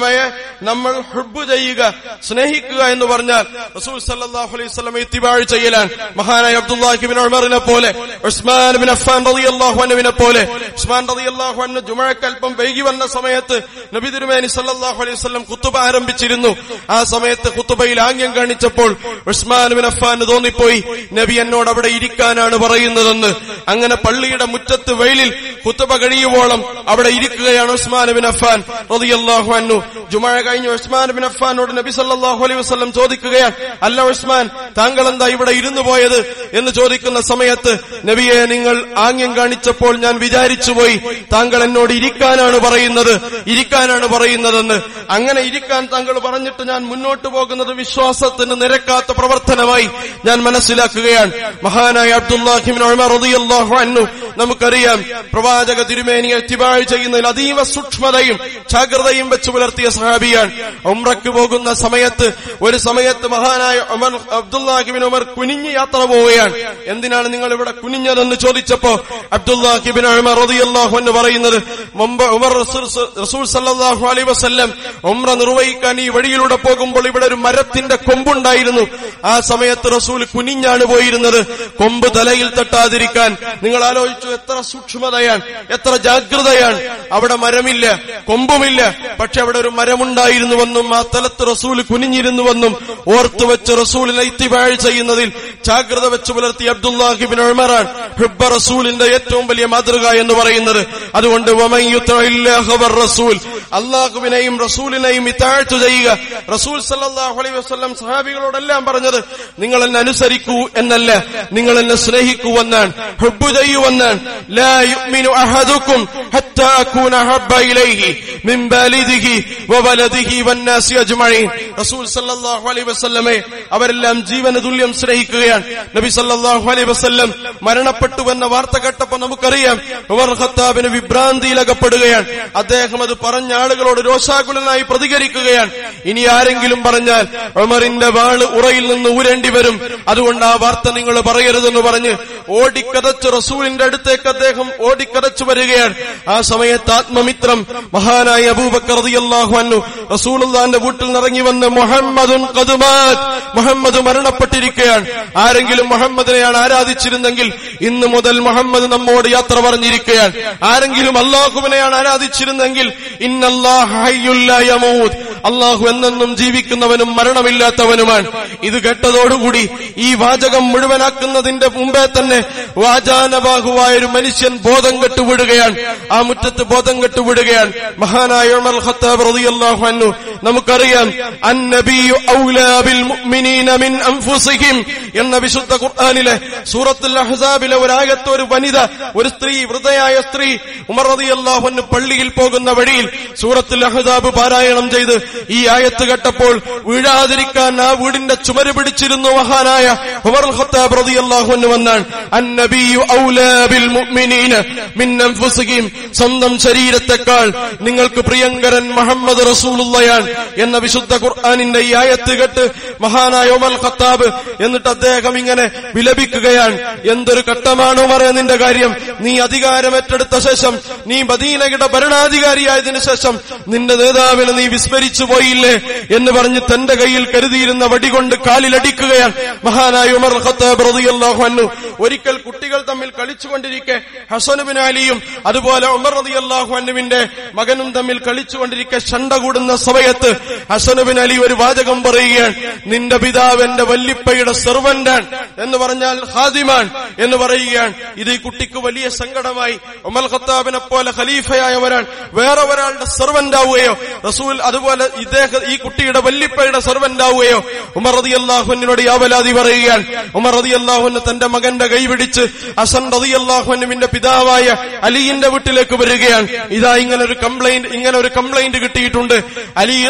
ഖലീഫയെ നമ്മൾ ഹുബ് ചെയ്യുക സ്നേഹിക്കുക എന്ന് പറഞ്ഞാൽ റസൂൽ സല്ലല്ലാഹു അലൈഹി വസല്ലം ഇത്തിബാഴ് ചെയ്യലാണ് മഹാനായ അബ്ദുല്ലാഹിബിൻ ഉമറിനെ പോലെ ഉസ്മാൻ ബിൻ അഫ്ഫാൻ റളിയല്ലാഹു അൻഹുവിനെ പോലെ ഉസ്മാൻ റളിയല്ലാഹു അൻഹു ജുമഅക്കൽപ്പം വൈകി വന്ന സമയത്ത് നബി തിരുമേനി സല്ലല്ലാഹു അലൈഹി വസല്ലം ഖുതുബ ആരംഭിച്ചിരുന്നു ആ സമയത്ത് ഖുതുബയിൽ ആംഗ്യം കാണിച്ചപ്പോൾ ഉസ്മാൻ ബിൻ അഫ്ഫാൻ തോന്നിപ്പോയി നബി എന്നോട് അവിടെ ഇരിക്കാനാണ് പറയുന്നതെന്ന് അങ്ങനെ പള്ളിയുടെ മുറ്റത്ത് വെയിലിൽ ഖുതുബ കഴിയുവോളം അവിടെ ഇരിക്കുകയാണ് ഉസ്മാൻ ബിൻ അഫ്ഫാൻ റളിയല്ലാഹു അൻഹു ജുമഅ കഴിഞ്ഞ് ഉസ്മാൻ ബിൻ അഫ്ഫാനോട് നബി സല്ലല്ലാഹു അലൈഹി വസല്ലം ചോദിക്കുകയാണ് അല്ല ഉസ്മാൻ താങ്കൾ എന്താ ഇവിടെ ഇരുന്നു പോയത് എന്ന് ചോദിക്കുന്ന സമയത്ത് നബിയെ നിങ്ങൾ ആംഗ്യം കാണിച്ചപ്പോൾ ഞാൻ വിചാരിച്ചുപോയി താങ്കൾ എന്നോട് ഇരിക്കാനാണ് പറയുന്നത് ഇരിക്കാനാണ് പറയുന്നതെന്ന് അങ്ങനെ ഇരിക്കാൻ താങ്കൾ പറഞ്ഞിട്ട് ഞാൻ മുന്നോട്ട് പോകുന്നത് വിശ്വാസത്തിന് നിരക്കാത്ത പ്രവർത്തനമായി ഞാൻ മനസ്സിലാക്കുകയാണ് മഹാനായ അബ്ദുല്ലാഹിബിൻ ഉമർ റളിയല്ലാഹു അൻഹു നമുക്കറിയാം പ്രവാചക തിരുമേനിയെ ഇത്തിബാഴ് ചെയ്യുന്നതിൽ അതീവ സൂക്ഷ്മതയും ജാഗ്രതയും വെച്ച് പുലർത്തിയ സഹാബിയാണ് ഉംറയ്ക്ക് പോകുന്ന സമയത്ത് ഒരു സമയത്ത് മഹാനായ ഉമർ അബ്ദുല്ലാഹിബിൻ ഉമർ കുനിഞ്ഞ് യാത്ര പോവുകയാണ് എന്തിനാണ് നിങ്ങൾ ഇവിടെ കുനിഞ്ഞതെന്ന് ചോദിച്ചപ്പോ അബ്ദുല്ലാഹിബിൻ ഉമർ റളിയല്ലാഹു അൻഹു പറയുന്നത് മുമ്പ് ഉമർ റസൂൽ റസൂൽ സല്ലല്ലാഹു അലൈഹി വസല്ലം ഉംറ നിർവഹിക്കാൻ ഈ വഴിയിലൂടെ പോകുമ്പോൾ ഇവിടെ ഒരു മരത്തിന്റെ കൊമ്പുണ്ടായിരുന്നു ആ സമയത്ത് റസൂൽ കുനിഞ്ഞാണ് പോയിരുന്നത് കൊമ്പ് തലയിൽ തട്ടാതിരിക്കാൻ നിങ്ങൾ ആലോചിച്ചു എത്ര സൂക്ഷ്മതയാണ് എത്ര ജാഗ്രതയാണ് അവിടെ മരമില്ല കൊമ്പുമില്ല പക്ഷെ അവിടെ ഒരു മരമുണ്ടായിരുന്നുവെന്നും ആ തലത്ത് റസൂൽ കുനിഞ്ഞിരുന്നുവെന്നും ഓർത്തു വെച്ച് റസൂലിനെ ഇത്തിബാഴ് ചെയ്യുന്നതിൽ ജാഗ്രത വെച്ച് പുലർത്തി അബ്ദുല്ലാഹിബിൻ ഉമറാൻ ഹിബ്ബ റസൂലിന്റെ ഏറ്റവും വലിയ മാതൃക എന്ന് പറയുന്നത് അതുകൊണ്ട് വമൻ യുത്ഇല്ലാഹ വർ-റസൂൽ അള്ളാഹുവിനെയും റസൂലിനെയും ഇത്താഴ്ത്തു ചെയ്യുക റസൂൽ സല്ലല്ലാഹു അലൈഹി വസല്ലം സഹാബികളോടെല്ലാം പറഞ്ഞത് നിങ്ങൾ എന്നെ അനുസരിക്കൂ എന്നല്ല നിങ്ങൾ എന്നെ സ്നേഹിക്കൂ എന്നാണ് ഹുബ്ബു ചെയ്യൂ എന്നാണ് ലാ യുഅ്മിനു അഹദുക്കും ഹത്താ അകൂന ഹബ്ബ ഇലൈഹി മിൻ ബാലിദിഹി വവലദിഹി വന്നാസി അജ്മഈൻ റസൂൽ സല്ലല്ലാഹു അലൈഹി വസല്ലമെ അവരെല്ലാം ജീവന തുല്യം സ്നേഹിക്കുകയാണ് നബി സല്ലല്ലാഹു അലൈഹി വസല്ലം മരണപ്പെട്ടുവെന്ന വാർത്ത കേട്ടപ്പോൾ നമുക്കറിയാം ഉമർ ഖത്താബിന് വിഭ്രാന്തിയിലകപ്പെടുകയാണ് അദ്ദേഹം അത് പറഞ്ഞ ആളുകളോട് രോഷാകുലനായി പ്രതികരിക്കുകയാണ് ഇനി ആരെങ്കിലും പറഞ്ഞാൽ ഉമറിന്റെ വാള് ഉറയിൽ നിന്ന് ഊരേണ്ടി വരും അതുകൊണ്ട് ആ വാർത്ത നിങ്ങൾ പറയരുതെന്ന് പറഞ്ഞ് ഓടിക്കതച്ച് റസൂലിന്റെ അടുത്തേക്ക് അദ്ദേഹം ഓടിക്കതച്ചു വരികയാണ് ആ സമയത്ത് ആത്മമിത്രം മഹാനായ അബൂബക്കർ റളിയല്ലാഹു അൻഹു റസൂലുള്ളാന്റെ വീട്ടിൽ നിറങ്ങി വന്ന് മുഹമ്മദുൻ ഖദുമാത് മുഹമ്മദ് മരണപ്പെട്ടിരിക്കുകയാണ് ആരെങ്കിലും മുഹമ്മദിനെയാണ് ആരാധിച്ചിരുന്നെങ്കിൽ ഇന്ന് മുതൽ മുഹമ്മദ് നമ്മോട് യാത്ര പറഞ്ഞിരിക്കുകയാണ് ആരെങ്കിലും അള്ളാഹുവിനെയാണ് ആരാധിച്ചിരുന്നെങ്കിൽ ഇന്നല്ലാഹ ഹയ്യുൽ ലാ യമൂത് അള്ളാഹു എന്നെന്നും ജീവിക്കുന്നവനും മരണമില്ലാത്തവനുമാണ് ഇത് കേട്ടതോടുകൂടി ഈ വാചകം മുഴുവനാക്കുന്നതിന്റെ മുമ്പേ തന്നെ വാചാനബാഹുവായ ഒരു മനുഷ്യൻ ബോധം കെട്ടുവിടുകയാണ് ആ മുറ്റത്ത് ബോധം കെട്ടുവിടുകയാണ് മഹാനായ ഉമർ ഖത്താബ് റളിയല്ലാഹു അൻഹു നമുക്കറിയാം അന്നബിയു ഔലാ ബിൽ മുഅ്മിനീന മിൻ അൻഫുസിഹിം എന്ന വിശുദ്ധ ഖുർആനിലെ സൂറത്തുൽ അഹ്സാബിലെ ഒരു ആയത്ത് ഒരു വനിത ഒരു സ്ത്രീ വൃതയായ സ്ത്രീ ഉമർ റളിയല്ലാഹു അൻഹു പള്ളിയിൽ പോകുന്ന വഴിയിൽ സൂറത്തുൽ അഹ്സാബ് പാരായണം ചെയ്ത് ഈ ആയത്ത് കേട്ടപ്പോൾ വീഴാതിരിക്കാൻ ആ വീടിന്റെ ചുമര് പിടിച്ചിരുന്നു മഹാനായ ഉമർ ഖത്താബ് റളിയല്ലാഹു അൻഹു എന്നാണ് അന്നബിയു ഔലാ ബിൽ മുഅ്മിനീന മിൻ അൻഫുസിഹിം സ്വന്തം ശരീരത്തെക്കാൾ നിങ്ങൾക്ക് പ്രിയങ്കരൻ മുഹമ്മദ് റസൂലുള്ളയാണ് എന്ന വിശുദ്ധ ഖുർആനിന്റെ ഈ ആയത്ത് കേട്ട് മഹാനായ ഉമർ ഖത്താബ് എന്നിട്ട് അദ്ദേഹം ഇങ്ങനെ വിലപിക്കുകയാണ് എന്തൊരു ഘട്ടമാണ് ഉമർ നിന്റെ കാര്യം നീ അധികാരം ഏറ്റെടുത്ത ശേഷം നീ മദീനയുടെ ഭരണാധികാരിയായതിനു ശേഷം നിന്റെ നേതാവിനെ നീ വിസ്മരിച്ചു പോയില്ലേ എന്ന് പറഞ്ഞ് തന്റെ കയ്യിൽ കരുതിയിരുന്ന വടികൊണ്ട് കാലിലടിക്കുകയാണ് മഹാനായ ഉമർ ഖത്താബ് റളിയല്ലാഹു അൻഹു ഒരിക്കൽ കുട്ടികൾ തമ്മിൽ കളിച്ചുകൊണ്ടിരിക്കെ ഹസനുബിൻ അലിയും അതുപോലെ ഉമർ റളിയല്ലാഹു അൻഹുവിന്റെ മകനും തമ്മിൽ കളിച്ചുകൊണ്ടിരിക്കെ ശണ്ട കൂടുന്ന സമയത്ത് ഹസനുബിൻ അലി ഒരു വാചകം പറയുകയാണ് നിന്റെ പിതാവ് എന്റെ വല്ലിപ്പയുടെ സെർവന്റാണ് എന്ന് പറഞ്ഞാൽ ഹാദിമാൻ എന്ന് പറയുകയാണ് ഇത് ഈ കുട്ടിക്ക് വലിയ സങ്കടമായി ഉമർ ഖത്താബിനെ പോലെ ഖലീഫയായവരാണ് വേറെ ഒരാളുടെ സെർവന്റ് ആവുകയോ റസൂൽ അതുപോലെ ഇദ്ദേഹം ഈ കുട്ടിയുടെ വല്ലിപ്പയുടെ സെർവന്റ് ആവുകയോ ഉമർ റതി അള്ളാഹുവിനോട് യാവലാതി പറയുകയാണ് ഉമർ റതി അള്ളാഹുവിന് തന്റെ മകന്റെ കൈപിടിച്ച് അസൻ റതി അള്ളാഹുവിന്റെ പിതാവായ അലിയുടെ വീട്ടിലേക്ക് വരികയാണ് ഇതാ ഇങ്ങനെ ഒരു കംപ്ലൈന്റ് ഇങ്ങനെ ഒരു കംപ്ലൈന്റ് കിട്ടിയിട്ടുണ്ട് അലി അബി- അലി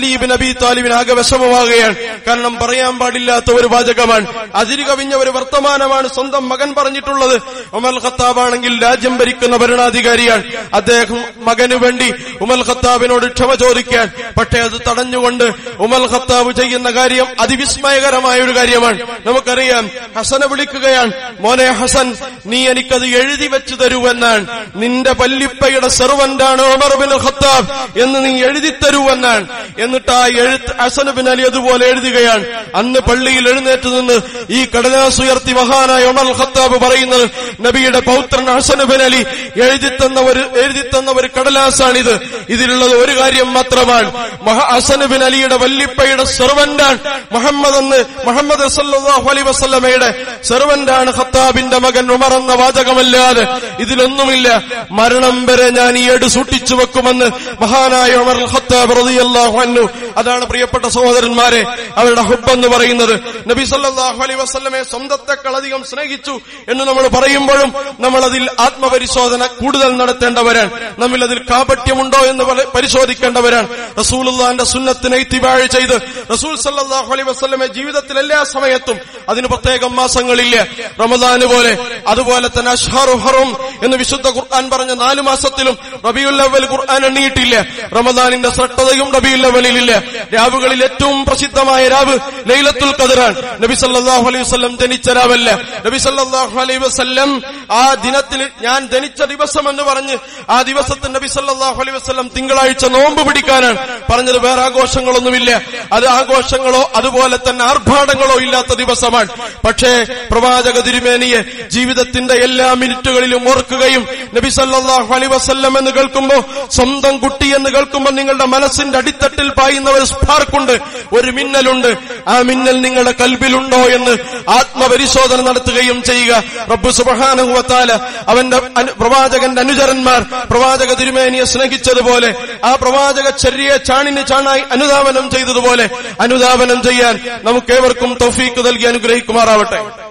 അലീബ് നബി താലിബിന് ആകെ വിഷമമാകുകയാണ് കാരണം പറയാൻ പാടില്ലാത്ത ഒരു വാചകമാണ് അതിര് കവിഞ്ഞ ഒരു വർത്തമാനമാണ് സ്വന്തം മകൻ പറഞ്ഞിട്ടുള്ളത് ഉമൽ ഖത്താബ് ആണെങ്കിൽ രാജ്യം ഭരിക്കുന്ന ഭരണാധികാരിയാണ് അദ്ദേഹം മകന് വേണ്ടി ഉമൽ ഖത്താബിനോട് ക്ഷമ ചോദിക്കാൻ പക്ഷേ അത് തടഞ്ഞുകൊണ്ട് ഉമൽ ഖത്താബ് ചെയ്യുന്ന കാര്യം അതിവിസ്മയകരമായ ഒരു കാര്യമാണ് നമുക്കറിയാം ഹസനെ വിളിക്കുകയാണ് മോനെ ഹസൻ നീ എനിക്കത് എഴുതി വെച്ചു തരൂ എന്നാണ് നിന്റെ പല്ലിപ്പയുടെ സെർവന്റാണ് ഉമർ ബിൻ ഖത്താബ് എന്ന് നീ എഴുതി തരൂ എന്നാണ് എന്നിട്ട് ആ എഴുത്ത് ഹസൻ ബിൻ അലി അതുപോലെ എഴുതുകയാണ് അന്ന് പള്ളിയിൽ എഴുന്നേറ്റ് നിന്ന് ഈ കടലാസ് ഉയർത്തി മഹാനായ ഉമർ ഖത്താബ് പറയുന്നത് നബിയുടെ പൗത്രൻ ഹസൻ ബിൻ അലി എഴുതി തന്ന ഒരു എഴുതി തന്ന ഒരു കടലാസാണിത് ഇതിലുള്ളത് ഒരു കാര്യം മാത്രമാണ് മഹ ഹസൻ ബിൻ അലിയുടെ വല്ലിപ്പയുടെ സെർവന്റാണ് മുഹമ്മദ് എന്ന് മുഹമ്മദ് സല്ലല്ലാഹു അലൈഹി വസല്ലമയുടെ സെർവന്റാണ് ഖത്താബിന്റെ മകൻ ഉമർ എന്ന വാചകമല്ലാതെ ഇതിലൊന്നുമില്ല മരണം വരെ ഞാൻ ഈ ഏട് സൂക്ഷിച്ചു വെക്കുമെന്ന് മഹാനായ ഉമർ അൽ ഖത്താബ് റളിയല്ലാഹു അൻഹു അതാണ് പ്രിയപ്പെട്ട സഹോദരന്മാരെ അവരുടെ ഹുബ് എന്ന് പറയുന്നത് നബി സല്ലല്ലാഹു അലൈഹി വസല്ലമയെ സ്വന്തത്തെക്കാൾ അധികം സ്നേഹിച്ചു എന്ന് നമ്മൾ പറയുമ്പോഴും നമ്മൾ അതിൽ ആത്മപരിശോധന കൂടുതൽ നടത്തേണ്ടവരാണ് നമ്മിൽ അതിൽ കാപട്യമുണ്ടോ എന്ന് പരി- പരിശോധിക്കേണ്ടവരാണ് റസൂലുള്ളാന്റെ സുന്നത്തിനെ ഇത്തിബാഴ് ചെയ്ത് റസൂൽ സല്ലല്ലാഹു അലൈഹി വസല്ലമെ ജീവിതത്തിൽ എല്ലാ സമയത്തും അതിന് പ്രത്യേകം മാസങ്ങളില്ല റമദാന് പോലെ അതുപോലെ തന്നെ അഷ്ഹറു ഹറും എന്ന് വിശുദ്ധ ഖുർആൻ പറഞ്ഞ നാല് മാസത്തിലും റബിയുൽ അവൽ ഖുർആൻ എണ്ണിയിട്ടില്ല റമദാനിന്റെ ശ്രദ്ധതയും റബിയുൽ അവലിലില്ല രാവുകളിൽ ഏറ്റവും പ്രസിദ്ധമായ രാവ് ലൈലത്തുൽ ഖദറാൻ നബി സല്ലല്ലാഹു അലൈഹി വസല്ലം ജനിച്ച രാവല്ല നബി സല്ലല്ലാഹു അലൈഹി വസല്ലം ആ ദിനത്തിൽ ഞാൻ ജനിച്ച ദിവസം എന്ന് പറഞ്ഞ് ആ ദിവസത്തിൽ നബി സല്ലല്ലാഹു അലൈഹി വസല്ലം തിങ്കളാഴ്ച നോമ്പ് പിടിക്കാനാണ് പറഞ്ഞത് വേറെ ആഘോഷങ്ങളൊന്നുമില്ല അത് ആഘോഷങ്ങളോ അതുപോലെ തന്നെ ആർഭാടങ്ങളോ ഇല്ലാത്ത ദിവസമാണ് പക്ഷേ പ്രവാചക തിരുമേനിയെ ജീവിതത്തിന്റെ എല്ലാ മിനിറ്റുകളിലും ഓർക്കുകയും നബി സല്ലല്ലാഹു അലൈഹി വസല്ലം എന്ന് കേൾക്കുമ്പോ സ്വന്തം കുട്ടി എന്ന് കേൾക്കുമ്പോൾ നിങ്ങളുടെ മനസ്സിന്റെ അടിത്തട്ടിൽ പായുന്ന ഒരു സ്പാർക്കുണ്ട് ഒരു മിന്നലുണ്ട് ആ മിന്നൽ നിങ്ങളുടെ കൽബിലുണ്ടോ എന്ന് ആത്മപരിശോധന നടത്തുകയും ചെയ്യുക റബ്ബ് സുബഹാനുഭവത്താല അവന്റെ അനു- പ്രവാചകന്റെ അനുചരന്മാർ പ്രവാചക തിരുമേനിയെ സ്നേഹിച്ചതുപോലെ ആ പ്രവാചക ചര്യയെ ചാണിന് ചാണായി അനുധാവനം ചെയ്തതുപോലെ അനുധാവനം ചെയ്യാൻ നമുക്കേവർക്കും തൗഫീക്ക് നൽകി അനുഗ്രഹിക്കുമാറാവട്ടെ